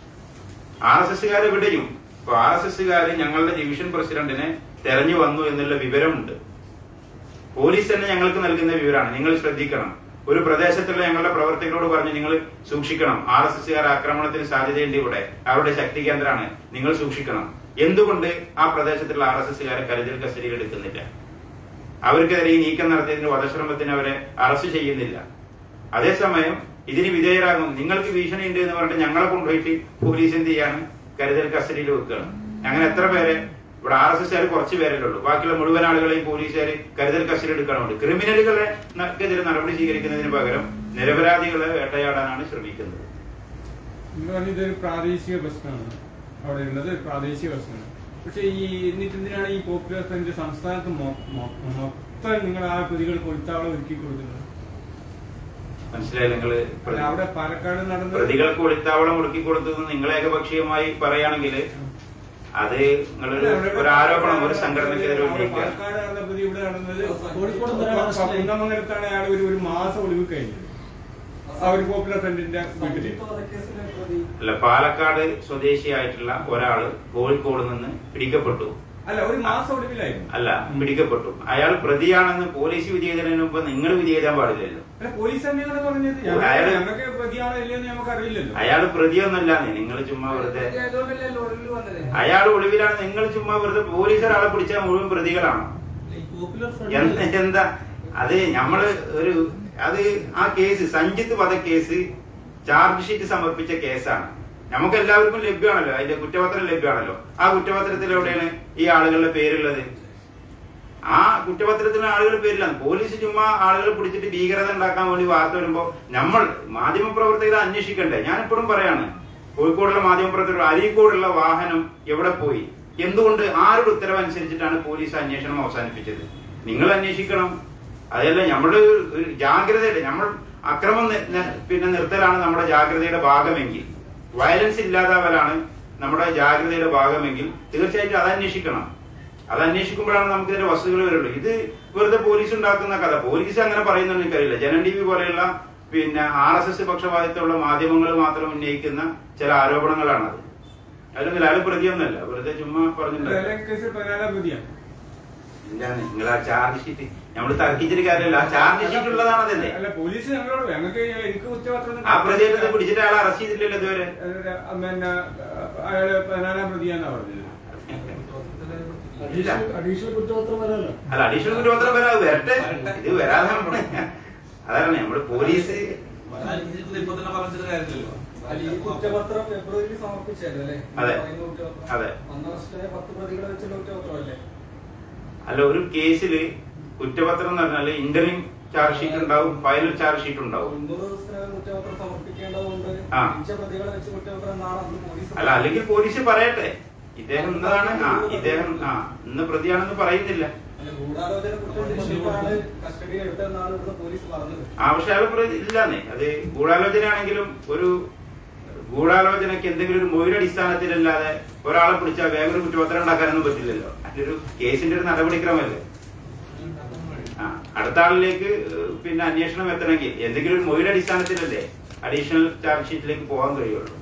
A: ആർ എസ് എസ്സുകാർ എവിടെയും ഇപ്പൊ ആർ എസ് എസ്സുകാര് ഞങ്ങളുടെ ഡിവിഷൻ പ്രസിഡന്റിനെ തെരഞ്ഞു വന്നു എന്നുള്ള വിവരമുണ്ട് പോലീസ് തന്നെ ഞങ്ങൾക്ക് നൽകുന്ന വിവരമാണ് നിങ്ങൾ ശ്രദ്ധിക്കണം ഒരു പ്രദേശത്തുള്ള ഞങ്ങളുടെ പ്രവർത്തകരോട് പറഞ്ഞു നിങ്ങൾ സൂക്ഷിക്കണം ആർ എസ് എസ്സുകാർ ആക്രമണത്തിന് സാധ്യതയുണ്ട് ഇവിടെ അവരുടെ ശക്തി കേന്ദ്രമാണ് നിങ്ങൾ സൂക്ഷിക്കണം എന്തുകൊണ്ട് ആ പ്രദേശത്തുള്ള ആർ എസ് എസ്സുകാരെ കരുതൽ കസ്റ്റഡിയിൽ എടുക്കുന്നില്ല അവർക്കെതിരെ ഈ നീക്കം നടത്തിയതിന് വധശ്രമത്തിന് അവരെ അറസ്റ്റ് ചെയ്യുന്നില്ല അതേസമയം ഇതിന് വിധേയരാകും നിങ്ങൾക്ക് ഭീഷണി ഉണ്ട് എന്ന് പറഞ്ഞിട്ട് ഞങ്ങളെ കൊണ്ടുപോയിട്ട് പോലീസ് എന്ത് ചെയ്യാണ് കരുതൽ കസ്റ്റഡിയിൽ വെക്കുകയാണ് അങ്ങനെ എത്ര പേരെ ഇവിടെ ആർ എസ് എസ്കാർ കുറച്ച് പേരല്ലേ ഉള്ളൂ ബാക്കിയുള്ള മുഴുവൻ ആളുകളെയും പോലീസുകാർ കരുതൽ കസ്റ്റഡി എടുക്കണമുണ്ട് ക്രിമിനലുകളെ എതിരെ നടപടി സ്വീകരിക്കുന്നതിന് പകരം നിരപരാധികളെ വേട്ടയാടാനാണ് ശ്രമിക്കുന്നത്
C: നിങ്ങൾ പറഞ്ഞ ഇതൊരു പ്രാദേശിക പ്രശ്നമാണ് അവിടെ ഉള്ളത് ഒരു പ്രാദേശിക പ്രശ്നമാണ് പക്ഷെ ഈ എന്നിട്ട് എന്തിനാണ് ഈ പോപ്പുലർ ഫ്രണ്ട് സംസ്ഥാനത്ത് മൊ- മൊ- മൊത്തം നിങ്ങൾ ആ പ്രതികൾ കൊളുത്താവളം ഒരുക്കി കൊടുക്കുന്നത്
A: മനസ്സിലായി നിങ്ങൾ
C: അല്ല, അവിടെ പാലക്കാട് നടന്ന
A: പ്രതികൾക്ക് ഒളിത്താവളം ഒടുക്കി കൊടുത്തത് നിങ്ങൾ ഏകപക്ഷീയമായി പറയുകയാണെങ്കിൽ അത് നിങ്ങൾ
C: അല്ല, അവിടെ
A: ഒരു ആരോപണം ഒരു സംഘടനയ്ക്കെതിരെ
C: അവിടെ
A: ഉന്നയിക്കുക
C: പാലക്കാട് നടന്ന പ്രതി ഇവിടെ നടന്നത്
D: കോഴിക്കോട് നിന്നാണ് arrest ആയത്.
C: കുന്നമംഗലത്താണ് അയാൾ ഒരു ഒരു മാസം ഒളിവ് കഴിഞ്ഞത് ആ ഒരു പോപ്പുലർ ഫ്രണ്ടിന്റെ വീട്ടില്
A: അല്ല പാലക്കാട് സ്വദേശിയായിട്ടുള്ള ഒരാള് കോഴിക്കോട് നിന്ന് പിടിക്കപ്പെട്ടു
C: അല്ല ഒരു മാസം ഒളിവിലായിരുന്നു
A: അല്ല പിടിക്കപ്പെട്ടു അയാൾ പ്രതിയാണെന്ന് പോലീസ് വിധി ചെയ്തതിന് മുമ്പ് നിങ്ങൾ വിധി ചെയ്താൻ പാടില്ലല്ലോ
C: അല്ല പോലീസ് തന്നെയാണ് പറഞ്ഞത് ഞങ്ങൾ-
A: അയാള്
C: ഞങ്ങൾക്ക് പ്രതിയാണോ ഇല്ലയെന്ന് നമുക്ക് അറിയില്ലല്ലോ
A: അയാൾ പ്രതിയൊന്നല്ലാന്നേ നിങ്ങൾ ചുമ്മാ വെറുതെ അയാൾ ഒളിവിലാണ് നിങ്ങൾ ചുമ്മാ വെറുതെ പോലീസ് ഒരാളെ പിടിച്ചാൽ മുഴുവൻ പ്രതികളാണ്
D: പോപ്പുലർ
A: എന്ത്
D: ഫ്രണ്ട്
A: എന്താ അത് നമ്മള് ഒരു അത് ആ കേസ് സഞ്ജിത്ത് വധക്കേസ് ചാർജ് ഷീറ്റ് സമർപ്പിച്ച കേസാണ് നമുക്ക് എല്ലാവർക്കും ലഭ്യമാണല്ലോ അതിന്റെ കുറ്റപത്രം ലഭ്യമാണല്ലോ ആ കുറ്റപത്രത്തിൽ എവിടെയാണ് ഈ ആളുകളുടെ പേരുള്ളത് ആ കുറ്റപത്രത്തിന് ആളുകൾ പേരില്ല പോലീസ് ചുമ്മാ ആളുകൾ പിടിച്ചിട്ട് ഭീകരത ഉണ്ടാക്കാൻ വേണ്ടി വാർത്ത വരുമ്പോ നമ്മൾ മാധ്യമപ്രവർത്തകരെ അന്വേഷിക്കണ്ടേ ഞാൻ ഇപ്പോഴും പറയാണ് കോഴിക്കോടുള്ള മാധ്യമപ്രവർത്തകർ അരീക്കോടുള്ള വാഹനം എവിടെ പോയി എന്തുകൊണ്ട് ആരുടെ ഉത്തരവ് അനുസരിച്ചിട്ടാണ് പോലീസ് അന്വേഷണം അവസാനിപ്പിച്ചത് നിങ്ങൾ അന്വേഷിക്കണം അതല്ല നമ്മുടെ ഒരു- ഒരു ജാഗ്രതയുടെ നമ്മൾ അക്രമം നി- നി- പിന്നെ നിർത്തലാണ് നമ്മുടെ ജാഗ്രതയുടെ ഭാഗമെങ്കിൽ വയലൻസ് ഇല്ലാതാവലാണ് നമ്മുടെ ജാഗ്രതയുടെ ഭാഗമെങ്കിൽ തീർച്ചയായിട്ടും അത് അന്വേഷിക്കണം അത് അന്വേഷിക്കുമ്പോഴാണ് നമുക്ക് ഇതിന്റെ വസ്തുതകൾ വരുള്ളൂ ഇത് വെറുതെ പോലീസ് ഉണ്ടാക്കുന്ന കഥ പോലീസ് അങ്ങനെ പറയുന്നുണ്ട് എനിക്കറിയില്ല ജനൻ ടി വി പോലെയുള്ള പിന്നെ ആർ എസ് എസ് പക്ഷപാതിത്വമുള്ള മാധ്യമങ്ങൾ മാത്രം ഉന്നയിക്കുന്ന ചില ആരോപണങ്ങളാണത് അതിലൊന്നും അയാൾ പ്രതിയൊന്നല്ല വെറുതെ ചുമ്മാ പറഞ്ഞിട്ടുണ്ടല്ലോ
C: കേസ് പതിനാലാം പ്രതിയാണ്
A: ഇല്ല നിങ്ങൾ ആ ചാർജ് ഷീറ്റ് നമ്മൾ തർക്കിച്ചിട്ട് കാര്യമില്ല ആ ചാർജ് ഷീറ്റ് ഉള്ളതാണ് അതല്ലേ
C: അല്ല പോലീസ് ഞങ്ങളോട് ഞങ്ങൾക്ക് എനിക്ക് കുറ്റപത്രം
A: ആ പ്രതിയെ പിടിച്ചിട്ട് അയാൾ അറസ്റ്റ് ചെയ്തിട്ടില്ലല്ലോ ഇതുവരെ
C: ഏഹ് പിന്നെ അയാള് പതിനാലാം പ്രതിയാന്നാ പറഞ്ഞത്
A: ഇല്ല.
B: അഡീഷണൽ കുറ്റപത്രം വരാല്ലോ
A: അല്ല അഡീഷണൽ കുറ്റപത്രം വരാതെ വരട്ടെ ഇത് വരാതെ അതാണ് നമ്മള് പോലീസ്
D: ഇപ്പൊ തന്നെ പറഞ്ഞിട്ട് കാര്യമില്ലല്ലോ
E: അല്ല, ഈ കുറ്റപത്രം ഫെബ്രുവരിയിൽ സമർപ്പിച്ചല്ലേ അല്ലേ? ഈ
A: അതെ.
E: പറയുന്ന കുറ്റപത്രം.
A: അതെ.
E: അന്ന് അറസ്റ്റിലായ പത്ത് പ്രതികളെ വെച്ചുള്ള കുറ്റപത്രമല്ലേ
A: അല്ല ഒരു കേസില് കുറ്റപത്രം എന്ന് പറഞ്ഞാല് ഇന്ററിം ചാർജ് ഷീറ്റ് ഉണ്ടാവും ഫൈനൽ ചാർജ് ഷീറ്റ് ഉണ്ടാവും
E: തൊണ്ണൂറ് ദിവസത്തിനകം കുറ്റപത്രം സമർപ്പിക്കേണ്ടതുകൊണ്ട്
A: ആ.
E: മിച്ച പ്രതികളെ വെച്ച് കുറ്റപത്രം നാളെ അന്ന് പോലീസ്
A: അല്ല അല്ലെങ്കിൽ പോലീസ് പറയട്ടെ ഇദ്ദേഹം ഇന്നതാണ് ആ ഇദ്ദേഹം ആ ഇന്ന് പ്രതിയാണെന്ന് പറയുന്നില്ല
E: അല്ല, ഗൂഢാലോചന കുറ്റം ചുമത്തിയിട്ടാണ് കസ്റ്റഡിയിൽ എടുത്തതെന്നാണ് ഇവിടുത്തെ പോലീസ് പറഞ്ഞത്
A: ആവശ്യ അയാൾ പ്രതി ഇല്ലാന്നേ അത് ഗൂഢാലോചനയാണെങ്കിലും ഒരു ഗൂഢാലോചനയ്ക്ക് എന്തെങ്കിലും ഒരു മൊഴിയുടെ അടിസ്ഥാനത്തിലല്ലാതെ ഒരാളെ പിടിച്ചാൽ വേഗം ഒരു കുറ്റപത്രം ഉണ്ടാക്കാനൊന്നും പറ്റില്ലല്ലോ അതൊരു കേസിന്റെ ഒരു നടപടിക്രമല്ലേ ആ അടുത്ത ആളിലേക്ക് ഏഹ്, പിന്നെ അന്വേഷണം എത്തണമെങ്കിൽ എന്തെങ്കിലും ഒരു മൊഴിയുടെ അടിസ്ഥാനത്തിലല്ലേ അഡീഷണൽ ചാർജ് ഷീറ്റിലേക്ക് പോകാൻ കഴിയുള്ളൂ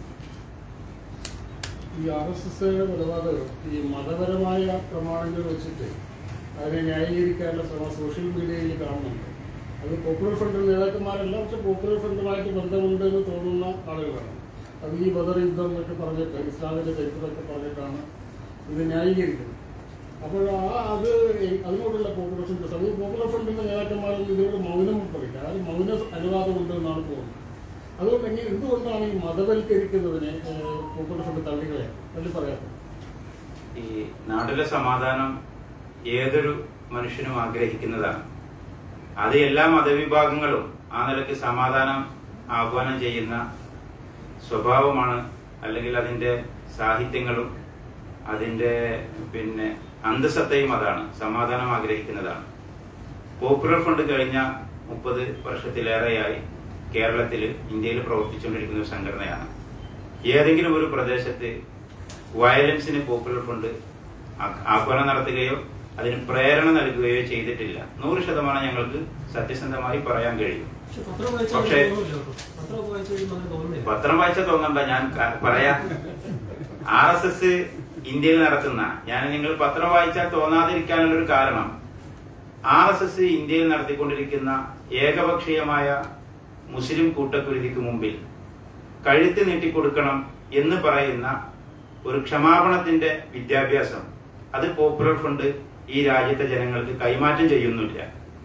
B: ഈ ആർ എസ് എസ് നിലപാട് ഈ മതപരമായ പ്രമാണങ്ങൾ വെച്ചിട്ട് അതിനെ ന്യായീകരിക്കാനുള്ള ശ്രമം സോഷ്യൽ മീഡിയയിൽ കാണുന്നുണ്ട് അത് പോപ്പുലർ ഫ്രണ്ട് നേതാക്കന്മാരല്ല പക്ഷെ പോപ്പുലർ ഫ്രണ്ടുമായിട്ട് ബന്ധമുണ്ട് എന്ന് തോന്നുന്ന ആളുകളാണ് അത് ഈ ബദർ യുദ്ധം എന്നൊക്കെ പറഞ്ഞിട്ട് ഇസ്ലാമിന്റെ ചരിത്രമൊക്കെ പറഞ്ഞിട്ടാണ് ഇത് ന്യായീകരിക്കുന്നത് അപ്പോൾ ആ അത് ഈ- അതിനോടുള്ള പോപ്പുലർ ഫ്രണ്ട് സമയം പോപ്പുലർ ഫ്രണ്ടിന്റെ നേതാക്കന്മാരൊന്നും ഇതിനോട് മൗനം പറയില്ല അതായത് മൗന അനുവാദമുണ്ട് എന്നാണ് തോന്നുന്നത് അതുകൊണ്ട് എങ്ങനെ എന്തുകൊണ്ടാണ് ഈ മതവൽക്കരിക്കുന്നതിനെ ഏഹ്, പോപ്പുലർ ഫ്രണ്ട് തള്ളികളെ തള്ളി പറയാത്തത്
A: ഈ നാട്ടിലെ സമാധാനം ഏതൊരു മനുഷ്യനും ആഗ്രഹിക്കുന്നതാണ് അത് എല്ലാ മതവിഭാഗങ്ങളും ആ നിലയ്ക്ക് സമാധാനം ആഹ്വാനം ചെയ്യുന്ന സ്വഭാവമാണ് അല്ലെങ്കിൽ അതിന്റെ സാഹിത്യങ്ങളും അതിന്റെ പിന്നെ അന്തസത്തയും അതാണ് സമാധാനം ആഗ്രഹിക്കുന്നതാണ് പോപ്പുലർ ഫണ്ട് കഴിഞ്ഞ മുപ്പത് വർഷത്തിലേറെയായി കേരളത്തിൽ ഇന്ത്യയിൽ പ്രവർത്തിച്ചുകൊണ്ടിരിക്കുന്ന ഒരു സംഘടനയാണ് ഏതെങ്കിലും ഒരു പ്രദേശത്ത് വയലൻസിന് പോപ്പുലർ ഫണ്ട് ആ- ആഹ്വാനം നടത്തുകയോ അതിന് പ്രേരണ നൽകുകയോ ചെയ്തിട്ടില്ല നൂറ് ശതമാനം ഞങ്ങൾക്ക് സത്യസന്ധമായി പറയാൻ കഴിയും
D: പക്ഷെ പത്രം വായിച്ചാൽ
A: പക്ഷേ-
D: തോന്നുന്നില്ല കേട്ടോ. പത്രം വായിച്ചു കഴിയുമ്പോൾ അങ്ങനെ തോന്നുന്നില്ല
A: പത്രം വായിച്ച തോന്നണ്ട ഞാൻ ക- പറയാം ആർ എസ് എസ് ഇന്ത്യയിൽ നടത്തുന്ന ഞാൻ നിങ്ങൾ പത്രം വായിച്ചാൽ തോന്നാതിരിക്കാനുള്ള ഒരു കാരണം ആർ എസ് എസ് ഇന്ത്യയിൽ നടത്തിക്കൊണ്ടിരിക്കുന്ന ഏകപക്ഷീയമായ മുസ്ലിം കൂട്ടക്കുരുതിക്ക് മുമ്പിൽ കഴുത്ത് നീട്ടിക്കൊടുക്കണം എന്ന് പറയുന്ന ഒരു ക്ഷമാപണത്തിന്റെ വിദ്യാഭ്യാസം അത് പോപ്പുലർ ഫണ്ട് ഈ രാജ്യത്തെ ജനങ്ങൾക്ക് കൈമാറ്റം ചെയ്യുന്നില്ല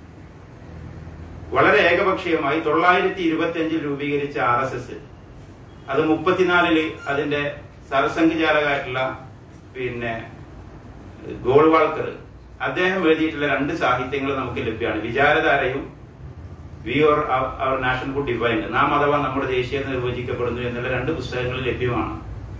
A: വളരെ ഏകപക്ഷീയമായി തൊള്ളായിരത്തി ഇരുപത്തി അഞ്ചിൽ രൂപീകരിച്ച ആർ എസ് എസ് അത് മുപ്പത്തിനാലില് അതിന്റെ സർസംഘചാലകായിട്ടുള്ള പിന്നെ ഗോൾവാൾക്കർ അദ്ദേഹം എഴുതിയിട്ടുള്ള രണ്ട് സാഹിത്യങ്ങൾ നമുക്ക് ലഭ്യമാണ് വിചാരധാരയും we or our national hood defined നാം അഥവാ നമ്മുടെ ദേശീയത നിർവചിക്കപ്പെടുന്നു എന്നുള്ള രണ്ട് പുസ്തകങ്ങൾ ലഭ്യമാണ്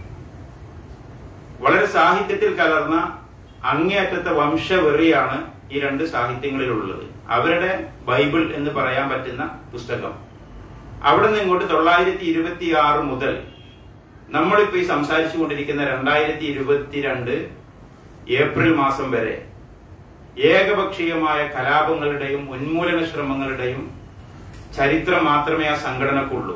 A: വളരെ സാഹിത്യത്തിൽ കലർന്ന അങ്ങേയറ്റത്തെ വംശവെറിയാണ് ഈ രണ്ട് സാഹിത്യങ്ങളിലുള്ളത് അവരുടെ ബൈബിൾ എന്ന് പറയാൻ പറ്റുന്ന പുസ്തകം അവിടെ നിന്ന് ഇങ്ങോട്ട് തൊള്ളായിരത്തി ഇരുപത്തി ആറ് മുതൽ നമ്മളിപ്പോ ഈ സംസാരിച്ചു കൊണ്ടിരിക്കുന്ന രണ്ടായിരത്തി ഇരുപത്തിരണ്ട് ഏപ്രിൽ മാസം വരെ ഏകപക്ഷീയമായ കലാപങ്ങളുടെയും ഉന്മൂലന ശ്രമങ്ങളുടെയും ചരിത്രം മാത്രമേ ആ സംഘടനക്കുള്ളൂ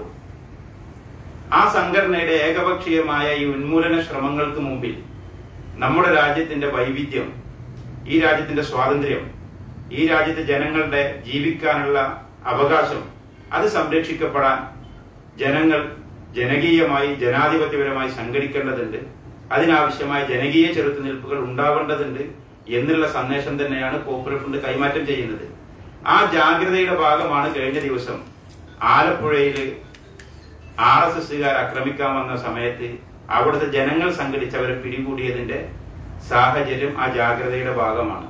A: ആ സംഘടനയുടെ ഏകപക്ഷീയമായ ഈ ഉന്മൂലന ശ്രമങ്ങൾക്ക് മുമ്പിൽ നമ്മുടെ രാജ്യത്തിന്റെ വൈവിധ്യം ഈ രാജ്യത്തിന്റെ സ്വാതന്ത്ര്യം ഈ രാജ്യത്തെ ജനങ്ങളുടെ ജീവിക്കാനുള്ള അവകാശം അത് സംരക്ഷിക്കപ്പെടാൻ ജനങ്ങൾ ജനകീയമായി ജനാധിപത്യപരമായി സംഘടിക്കേണ്ടതുണ്ട് അതിനാവശ്യമായ ജനകീയ ചെറുത്തുനിൽപ്പുകൾ ഉണ്ടാവേണ്ടതുണ്ട് എന്നുള്ള സന്ദേശം തന്നെയാണ് പോപ്പുലർ ഫണ്ട് കൈമാറ്റം ചെയ്യുന്നത് ആ ജാഗ്രതയുടെ ഭാഗമാണ് കഴിഞ്ഞ ദിവസം ആലപ്പുഴയിൽ ആർ എസ് എസുകാർ ആക്രമിക്കാൻ വന്ന സമയത്ത് അവിടുത്തെ ജനങ്ങൾ സംഘടിച്ചവരെ പിടികൂടിയതിന്റെ സാഹചര്യം ആ ജാഗ്രതയുടെ ഭാഗമാണ്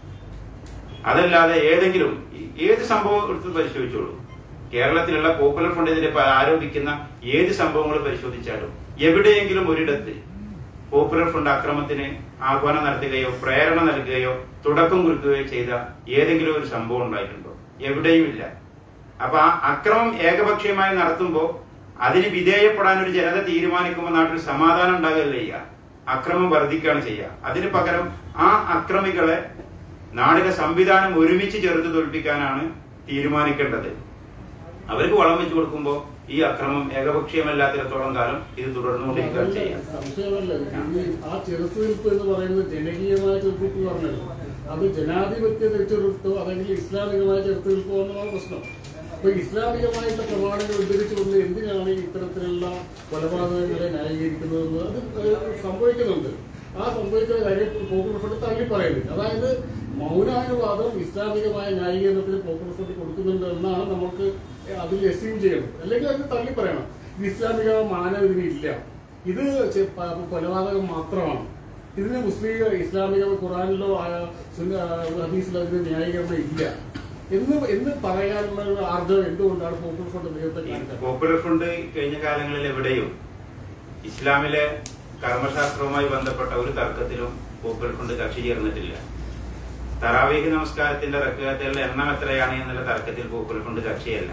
A: അതല്ലാതെ ഏതെങ്കിലും ഈ- ഏത് സംഭവം എടുത്ത് പരിശോധിച്ചോളൂ കേരളത്തിലുള്ള പോപ്പുലർ ഫണ്ട് ഇതിനെ പ- ആരോപിക്കുന്ന ഏത് സംഭവങ്ങൾ പരിശോധിച്ചാലും എവിടെയെങ്കിലും ഒരിടത്ത് പോപ്പുലർ ഫണ്ട് അക്രമത്തിന് ആഹ്വാനം നടത്തുകയോ പ്രേരണ നൽകുകയോ തുടക്കം കുറിക്കുകയോ ചെയ്ത ഏതെങ്കിലും ഒരു സംഭവം ഉണ്ടായിട്ടുണ്ടോ എവിടെയും ഇല്ല അപ്പൊ ആ അക്രമം ഏകപക്ഷീയമായി നടത്തുമ്പോൾ അതിന് വിധേയപ്പെടാൻ ഒരു ജനത തീരുമാനിക്കുമ്പോൾ നാട്ടിൽ സമാധാനം ഉണ്ടാകുകയല്ല ചെയ്യുക അക്രമം വർദ്ധിക്കുകയാണ് ചെയ്യുക അതിന് പകരം ആ അക്രമികളെ നാടിന്റെ സംവിധാനം ഒരുമിച്ച് ചെറുത്ത് തോൽപ്പിക്കാനാണ് തീരുമാനിക്കേണ്ടത് അവർക്ക് വളം വെച്ചു കൊടുക്കുമ്പോൾ ഈ അക്രമം ഏകപക്ഷീയമല്ലാത്തിടത്തോളം കാലം ഇത് തുടർന്നുകൊണ്ടിരിക്കുകയാണ് ചെയ്യുക
B: സംശയമല്ല ഈ ആ ചെറുത്തുനിൽപ്പ് എന്ന് പറയുന്നത് ജനകീയമായ ചെറുത്തുനിൽപ്പ് പറഞ്ഞല്ലോ അത് ജനാധിപത്യ ചെറുത്തോ അല്ലെങ്കിൽ ഇസ്ലാമികമായ ചെറുത്തുനിൽപ്പോ എന്നാണ് പ്രശ്നം അപ്പൊ ഇസ്ലാമികമായിട്ടുള്ള പ്രമാണങ്ങൾ ഉദ്ധരിച്ചുകൊണ്ട് എന്തിനാണ് ഈ ഇത്തരത്തിലുള്ള കൊലപാതകങ്ങളെ ന്യായീകരിക്കുന്നതെന്ന് അത് ഏഹ് സംഭവിക്കുന്നുണ്ട് ആ സംഭവിക്കുന്ന കാര്യം പോപ്പുലർ ഫ്രണ്ട് തള്ളി പറയുന്നത് അതായത് മൗനാനുവാദം ഇസ്ലാമികമായ ന്യായീകരണത്തിന് പോപ്പുലർ ഫ്രണ്ട് കൊടുക്കുന്നുണ്ട് എന്നാണ് നമുക്ക് അതിൽ എസ്യൂം ചെയ്യണം അല്ലെങ്കിൽ അത് തള്ളി പറയണം ഇത് ഇസ്ലാമിക മാനവ ഇതിനില്ല ഇത് ചെ- പ- കൊലപാതകം മാത്രമാണ് ഇതിന് മുസ്ലിം ഇസ്ലാമിക ഖുറാനിലോ ആ, സുന്ന- ആ, ഹദീസിലോ അതിന് ന്യായീകരണം ഇല്ല എന്ന് എന്ന് പറയാനുള്ള ഒരു ആർജവം എന്തുകൊണ്ടാണ് പോപ്പുലർ ഫ്രണ്ട് നേരത്തെ
A: ഈ
B: കാണിച്ചത്
A: പോപ്പുലർ ഫ്രണ്ട് കഴിഞ്ഞ കാലങ്ങളിൽ എവിടെയും ഇസ്ലാമിലെ കർമ്മശാസ്ത്രവുമായി ബന്ധപ്പെട്ട ഒരു തർക്കത്തിലും പോപ്പുലർ ഫ്രണ്ട് കക്ഷി ചേർന്നിട്ടില്ല തറാവീഹ് നമസ്കാരത്തിന്റെ റക്കാത്തുകളുടെ എണ്ണം എത്രയാണ് എന്നുള്ള തർക്കത്തിൽ പോപ്പുലർ ഫ്രണ്ട് കക്ഷിയല്ല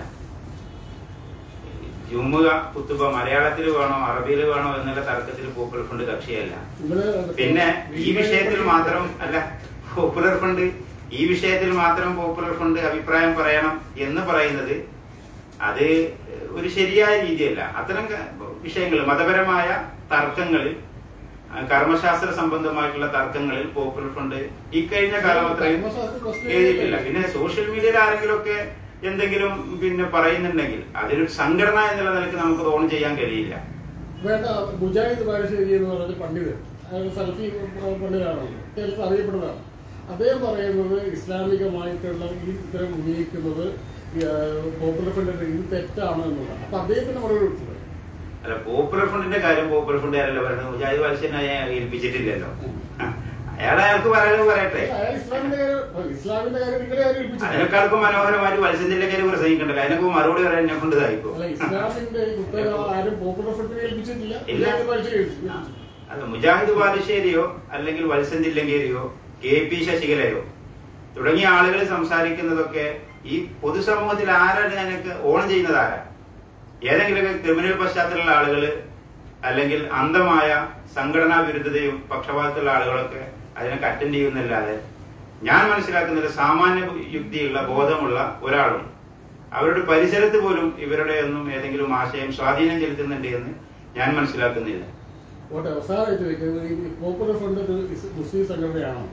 A: ജുമുക കുത്തുബ മലയാളത്തിൽ വേണോ അറബിയിൽ വേണോ എന്നുള്ള തർക്കത്തിൽ പോപ്പുലർ ഫ്രണ്ട് കക്ഷിയല്ല
B: നിങ്ങള്
A: പിന്നെ ഈ വിഷയത്തിൽ മാത്രം അല്ല പോപ്പുലർ ഫണ്ട് ഈ വിഷയത്തിൽ മാത്രം പോപ്പുലർ ഫണ്ട് അഭിപ്രായം പറയണം എന്ന് പറയുന്നത് അത് ഒരു ശരിയായ രീതിയല്ല അത്തരം വിഷയങ്ങൾ മതപരമായ തർക്കങ്ങളിൽ ആ, കർമ്മശാസ്ത്ര സംബന്ധമായിട്ടുള്ള തർക്കങ്ങളിൽ പോപ്പുലർ ഫണ്ട് ഇക്കഴിഞ്ഞ കാലം അത്രയും
B: കർമ്മശാസ്ത്ര പ്രശ്നം
A: എഴുതിയിട്ടില്ല പിന്നെ സോഷ്യൽ മീഡിയയിൽ ആരെങ്കിലും ഒക്കെ എന്തെങ്കിലും പിന്നെ പറയുന്നുണ്ടെങ്കിൽ അതിനൊരു സംഘടന എന്നുള്ള നിലയ്ക്ക് നമുക്ക് ഓൺ ചെയ്യാൻ കഴിയില്ല
B: വേണ്ട മുജാഹിദ് ബാലുശ്ശേരി എന്ന് പറയുന്ന പണ്ഡിതൻ അയാൾ സൽഫി പണ്ഡിതനാണല്ലോ കേരളത്തിൽ അറിയപ്പെടുന്നതാണ് അദ്ദേഹം പറയുന്നത് ഇസ്ലാമികമായിട്ടുള്ള ഈ ഇത്തരം ഉന്നയിക്കുന്നത് പോപ്പുലർ ഫ്രണ്ടിന്റെ ഇത് തെറ്റാണ് എന്നുള്ളത് അപ്പൊ അദ്ദേഹത്തിന് മറുപടി കൊടുത്തത്
A: അല്ല പോപ്പുലർ ഫ്രണ്ടിന്റെ കാര്യം പോപ്പുലർ ഫ്രണ്ടുകാരല്ല പറയുന്നത് മുജാഹിദ് വത്സ്യനായ ഏൽപ്പിച്ചിട്ടില്ലല്ലോ അയാൾ അയാൾക്ക് പറയാനും പറയട്ടെ
B: അയാൾ ഇസ്ലാമിന്റെ കാര്യം ഇസ്ലാമിന്റെ കാര്യം നിങ്ങളുടെ കാര്യം ഏൽപ്പിച്ചില്ല
A: അതിനേക്കാൾക്കും മനോഹരമായിട്ട് വത്സ്യത്തിന്റെ കാര്യം പ്രസംഗിക്കണ്ടല്ലോ അതിനൊക്കെ മറുപടി പറയാൻ എന്നെ കൊണ്ട് ഇതായിപ്പോ
B: അല്ല ഇസ്ലാമിന്റെ കുത്തക ആരും പോപ്പുലർ ഫ്രണ്ടിനെ ഏൽപ്പിച്ചിട്ടില്ല
A: ഇല്ല.
B: ഇല്ലാത്ത പരിചയം ഏൽപ്പിച്ചു.
A: അല്ല മുജാഹിദ് ബാലുശ്ശേരിയോ അല്ലെങ്കിൽ വത്സൻ തില്ലങ്കേരിയോ കെ പി ശശികലയോ തുടങ്ങിയ ആളുകൾ സംസാരിക്കുന്നതൊക്കെ ഈ പൊതുസമൂഹത്തിൽ ആരാണ് ഞങ്ങൾക്ക് ഓൺ ചെയ്യുന്നത് ആരാ ഏതെങ്കിലുമൊക്കെ ക്രിമിനൽ പശ്ചാത്തലമുള്ള ആളുകൾ അല്ലെങ്കിൽ അന്ധമായ സംഘടനാ വിരുദ്ധതയും പക്ഷപാതത്തിലുള്ള ആളുകളൊക്കെ അതിനൊക്കെ അറ്റൻഡ് ചെയ്യുന്നല്ലാതെ ഞാൻ മനസ്സിലാക്കുന്നത് സാമാന്യ യുക്തിയുള്ള ബോധമുള്ള ഒരാളും അവരുടെ പരിസരത്ത് പോലും ഇവരുടെ ഒന്നും ഏതെങ്കിലും ആശയം സ്വാധീനം ചെലുത്തുന്നുണ്ട് എന്ന് ഞാൻ മനസ്സിലാക്കുന്നില്ല
B: ഓട്ടെ അവസാനമായിട്ട് ചോദിക്കുന്നത് ഈ പോപ്പുലർ ഫ്രണ്ട് ഒരു ഇസ് മുസ്ലിം സംഘടനയാണോ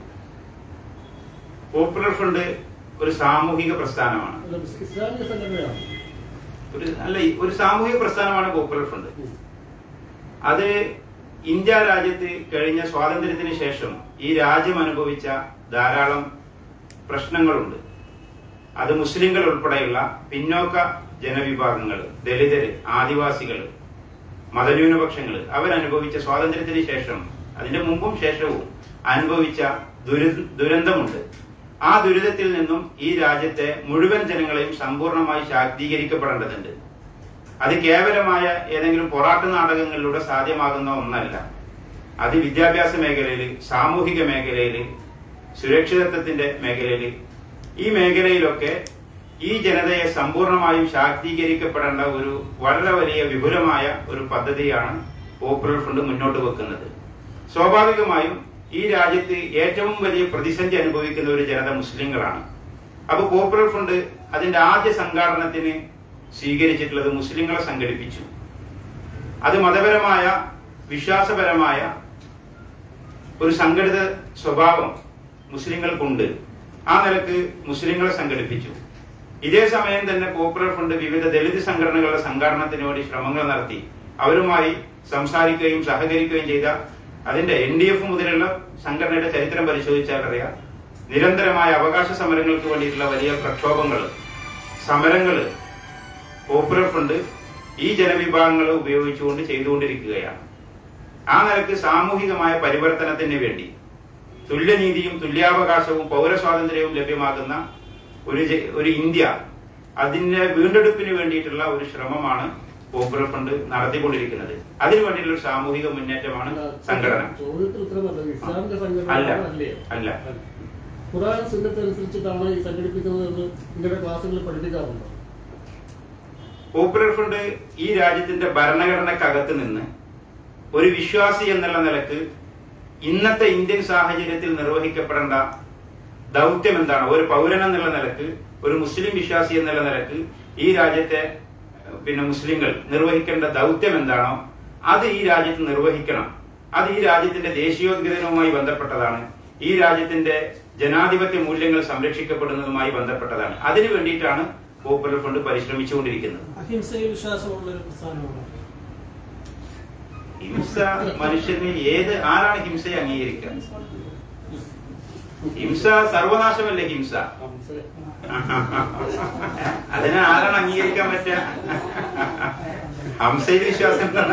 A: പോപ്പുലർ ഫ്രണ്ട് ഒരു സാമൂഹിക പ്രസ്ഥാനമാണ്
B: അല്ല ഇസ് ഇസ്ലാമിക സംഘടനയാണോ
A: ഒരു അല്ല ഒരു സാമൂഹിക പ്രസ്ഥാനമാണ് പോപ്പുലർ ഫ്രണ്ട്
B: ഉം.
A: അത് ഇന്ത്യ രാജ്യത്ത് കഴിഞ്ഞ സ്വാതന്ത്ര്യത്തിന് ശേഷം ഈ രാജ്യം അനുഭവിച്ച ധാരാളം പ്രശ്നങ്ങളുണ്ട് അത് മുസ്ലിങ്ങൾ ഉൾപ്പെടെയുള്ള പിന്നോക്ക ജനവിഭാഗങ്ങൾ ദലിതര് ആദിവാസികൾ മതന്യൂനപക്ഷങ്ങൾ അവരനുഭവിച്ച സ്വാതന്ത്ര്യത്തിന് ശേഷം അതിന്റെ മുമ്പും ശേഷവും അനുഭവിച്ച ദുരി ദുരന്തമുണ്ട് ആ ദുരിതത്തിൽ നിന്നും ഈ രാജ്യത്തെ മുഴുവൻ ജനങ്ങളെയും സമ്പൂർണ്ണമായി ശാക്തീകരിക്കപ്പെടേണ്ടതുണ്ട് അത് കേവലമായ ഏതെങ്കിലും പൊറാട്ട് നാടകങ്ങളിലൂടെ സാധ്യമാകുന്ന ഒന്നല്ല അത് വിദ്യാഭ്യാസ മേഖലയിൽ സാമൂഹിക മേഖലയിൽ സുരക്ഷിതത്വത്തിന്റെ മേഖലയിൽ ഈ മേഖലയിലൊക്കെ ഈ ജനതയെ സമ്പൂർണമായും ശാക്തീകരിക്കപ്പെടേണ്ട ഒരു വളരെ വലിയ വിപുലമായ ഒരു പദ്ധതിയാണ് പോപ്പുലർ ഫ്രണ്ട് മുന്നോട്ട് വെക്കുന്നത് സ്വാഭാവികമായും ഈ രാജ്യത്ത് ഏറ്റവും വലിയ പ്രതിസന്ധി അനുഭവിക്കുന്ന ഒരു ജനത മുസ്ലിങ്ങളാണ് അപ്പൊ പോപ്പുലർ ഫ്രണ്ട് അതിന്റെ ആദ്യ സംഘാടനത്തിന് സ്വീകരിച്ചിട്ടുള്ളത് മുസ്ലിങ്ങളെ സംഘടിപ്പിച്ചു അത് മതപരമായ വിശ്വാസപരമായ ഒരു സംഘടിത സ്വഭാവം മുസ്ലിങ്ങൾക്കുണ്ട് ആ നിലക്ക് മുസ്ലിങ്ങളെ സംഘടിപ്പിച്ചു ഇതേ സമയം തന്നെ പോപ്പുലർ ഫ്രണ്ട് വിവിധ ദളിത് സംഘടനകളുടെ സംഘാടനത്തിന് വേണ്ടി ശ്രമങ്ങൾ നടത്തി അവരുമായി സംസാരിക്കുകയും സഹകരിക്കുകയും ചെയ്ത അതിന്റെ എൻ ഡി എഫ് മുതലുള്ള സംഘടനയുടെ ചരിത്രം പരിശോധിച്ചാൽ അറിയാം നിരന്തരമായ അവകാശ സമരങ്ങൾക്ക് വേണ്ടിയിട്ടുള്ള വലിയ പ്രക്ഷോഭങ്ങൾ സമരങ്ങള് പോപ്പുലർ ഫ്രണ്ട് ഈ ജനവിഭാഗങ്ങളെ ഉപയോഗിച്ചുകൊണ്ട് ചെയ്തുകൊണ്ടിരിക്കുകയാണ് ആ നിലക്ക് സാമൂഹികമായ പരിവർത്തനത്തിന് വേണ്ടി തുല്യനീതിയും തുല്യാവകാശവും പൗരസ്വാതന്ത്ര്യവും ലഭ്യമാകുന്ന ഒരു ജ- ഒരു ഇന്ത്യ അതിന്റെ വീണ്ടെടുപ്പിന് വേണ്ടിയിട്ടുള്ള ഒരു ശ്രമമാണ് പോപ്പുലർ ഫ്രണ്ട് നടത്തിക്കൊണ്ടിരിക്കുന്നത് അതിനു വേണ്ടിയിട്ടുള്ള ഒരു സാമൂഹിക മുന്നേറ്റമാണ് സംഘടന
B: ചോദ്യത്തിൽ ഉത്തരമല്ല ഇസ്ലാമിന്റെ
A: അല്ല
B: സംഘടന അല്ലേ
A: അല്ല
B: ഖുറാൻ സുന്നത്ത് അനുസരിച്ചിട്ടാണ് ഈ സംഘടിപ്പിക്കുന്നത് എന്ന് നിങ്ങളുടെ ക്ലാസ്സുകളിൽ പഠിപ്പിക്കാറുണ്ടോ
A: പോപ്പുലർ ഫ്രണ്ട് ഈ രാജ്യത്തിന്റെ ഭരണഘടനക്കകത്ത് നിന്ന് ഒരു വിശ്വാസി എന്നുള്ള നിലക്ക് ഇന്നത്തെ ഇന്ത്യൻ സാഹചര്യത്തിൽ നിർവഹിക്കപ്പെടേണ്ട ദൗത്യം എന്താണ് ഒരു പൗരൻ എന്നുള്ള നിലക്ക് ഒരു മുസ്ലിം വിശ്വാസി എന്നുള്ള നിലക്ക് ഈ രാജ്യത്തെ ഏഹ്, പിന്നെ മുസ്ലിങ്ങൾ നിർവഹിക്കേണ്ട ദൗത്യം എന്താണോ അത് ഈ രാജ്യത്ത് നിർവഹിക്കണം അത് ഈ രാജ്യത്തിന്റെ ദേശീയോദ്ഗ്രഥനവുമായി ബന്ധപ്പെട്ടതാണ് ഈ രാജ്യത്തിന്റെ ജനാധിപത്യ മൂല്യങ്ങൾ സംരക്ഷിക്കപ്പെടുന്നതുമായി ബന്ധപ്പെട്ടതാണ് അതിനു വേണ്ടിയിട്ടാണ് പോപ്പുലർ ഫ്രണ്ട് പരിശ്രമിച്ചുകൊണ്ടിരിക്കുന്നത്
D: അഹിംസയിൽ വിശ്വാസമുള്ള ഒരു പ്രസ്ഥാനമാണ്
A: ഹിംസ മനുഷ്യന് ഏത് ആരാണ് ഹിംസയെ അംഗീകരിക്കുക ഹിംസ സർവനാശമല്ലേ ഹിംസ അതിനെ ആരാണ് അംഗീകരിക്കാൻ പറ്റുക ഹംസയിൽ വിശ്വാസം എന്താണ്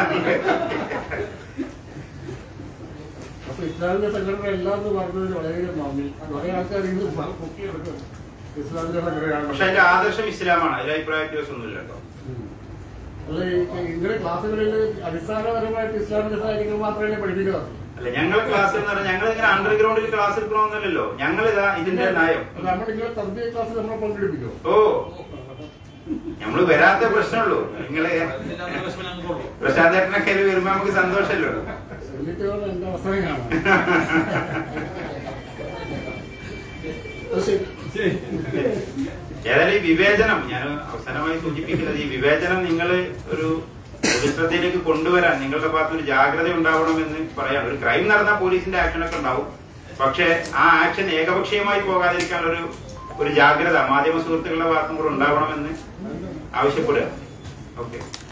B: അപ്പൊ ഇസ്ലാമിന്റെ സംഘടന എല്ലാം എന്ന് പറഞ്ഞതിൽ വളരെ നന്ദി കുറെ ആൾക്കാർ ഇത് പൊക്കിയെടുക്കും ഇസ്ലാമിന്റെ സംഘടനയാണ്
A: പക്ഷെ അതിന്റെ ആദർശം ഇസ്ലാമാണ് അതിൽ അഭിപ്രായ വ്യത്യാസമൊന്നുമില്ല കേട്ടോ
B: ഉം. അല്ല ഈ- നിങ്ങളുടെ ക്ലാസ്സുകളിൽ അടിസ്ഥാനപരമായിട്ട് ഇസ്ലാമിന്റെ കാര്യങ്ങൾ മാത്രമേ പഠിപ്പിക്കാറുള്ളൂ
A: അല്ല ഞങ്ങളെ ക്ലാസ് എന്ന് പറഞ്ഞാൽ ഞങ്ങൾ ഇങ്ങനെ അണ്ടർഗ്രൗണ്ടിൽ ക്ലാസ് എടുക്കണമെന്നല്ലല്ലോ ഞങ്ങൾ ഇതാ ഇതിന്റെ നയം
B: നമ്മൾ നിങ്ങളെ തർബീയ ക്ലാസ് നമ്മളെ പങ്കെടുപ്പിക്കും
A: ഓ നമ്മള് വരാത്ത പ്രശ്നമുള്ളൂ നിങ്ങള് പ്രശാന്തേട്ടനൊക്കെ അതിൽ വരുമ്പോ നമുക്ക് സന്തോഷമല്ലോ
B: എന്നിട്ടാണ് എന്റെ അവസരം കാണാം അത് ശരി
C: ശരി
A: ഏതായാലും ഈ വിവേചനം ഞാൻ അവസാനമായി സൂചിപ്പിക്കുന്നത് ഈ വിവേചനം നിങ്ങൾ ഒരു പൊതുശ്രദ്ധയിലേക്ക് കൊണ്ടുവരാൻ നിങ്ങളുടെ ഭാഗത്ത് ഒരു ജാഗ്രത ഉണ്ടാവണമെന്ന് പറയാം ഒരു ക്രൈം നടന്നാൽ പോലീസിന്റെ ആക്ഷൻ ഒക്കെ ഉണ്ടാവും പക്ഷേ ആ ആക്ഷൻ ഏകപക്ഷീയമായി പോകാതിരിക്കാനുള്ള ഒരു ഒരു ജാഗ്രത മാധ്യമ സുഹൃത്തുക്കളുടെ ഭാഗത്തും കൂടെ ഉണ്ടാവണമെന്ന് ആവശ്യപ്പെടുക ഓക്കെ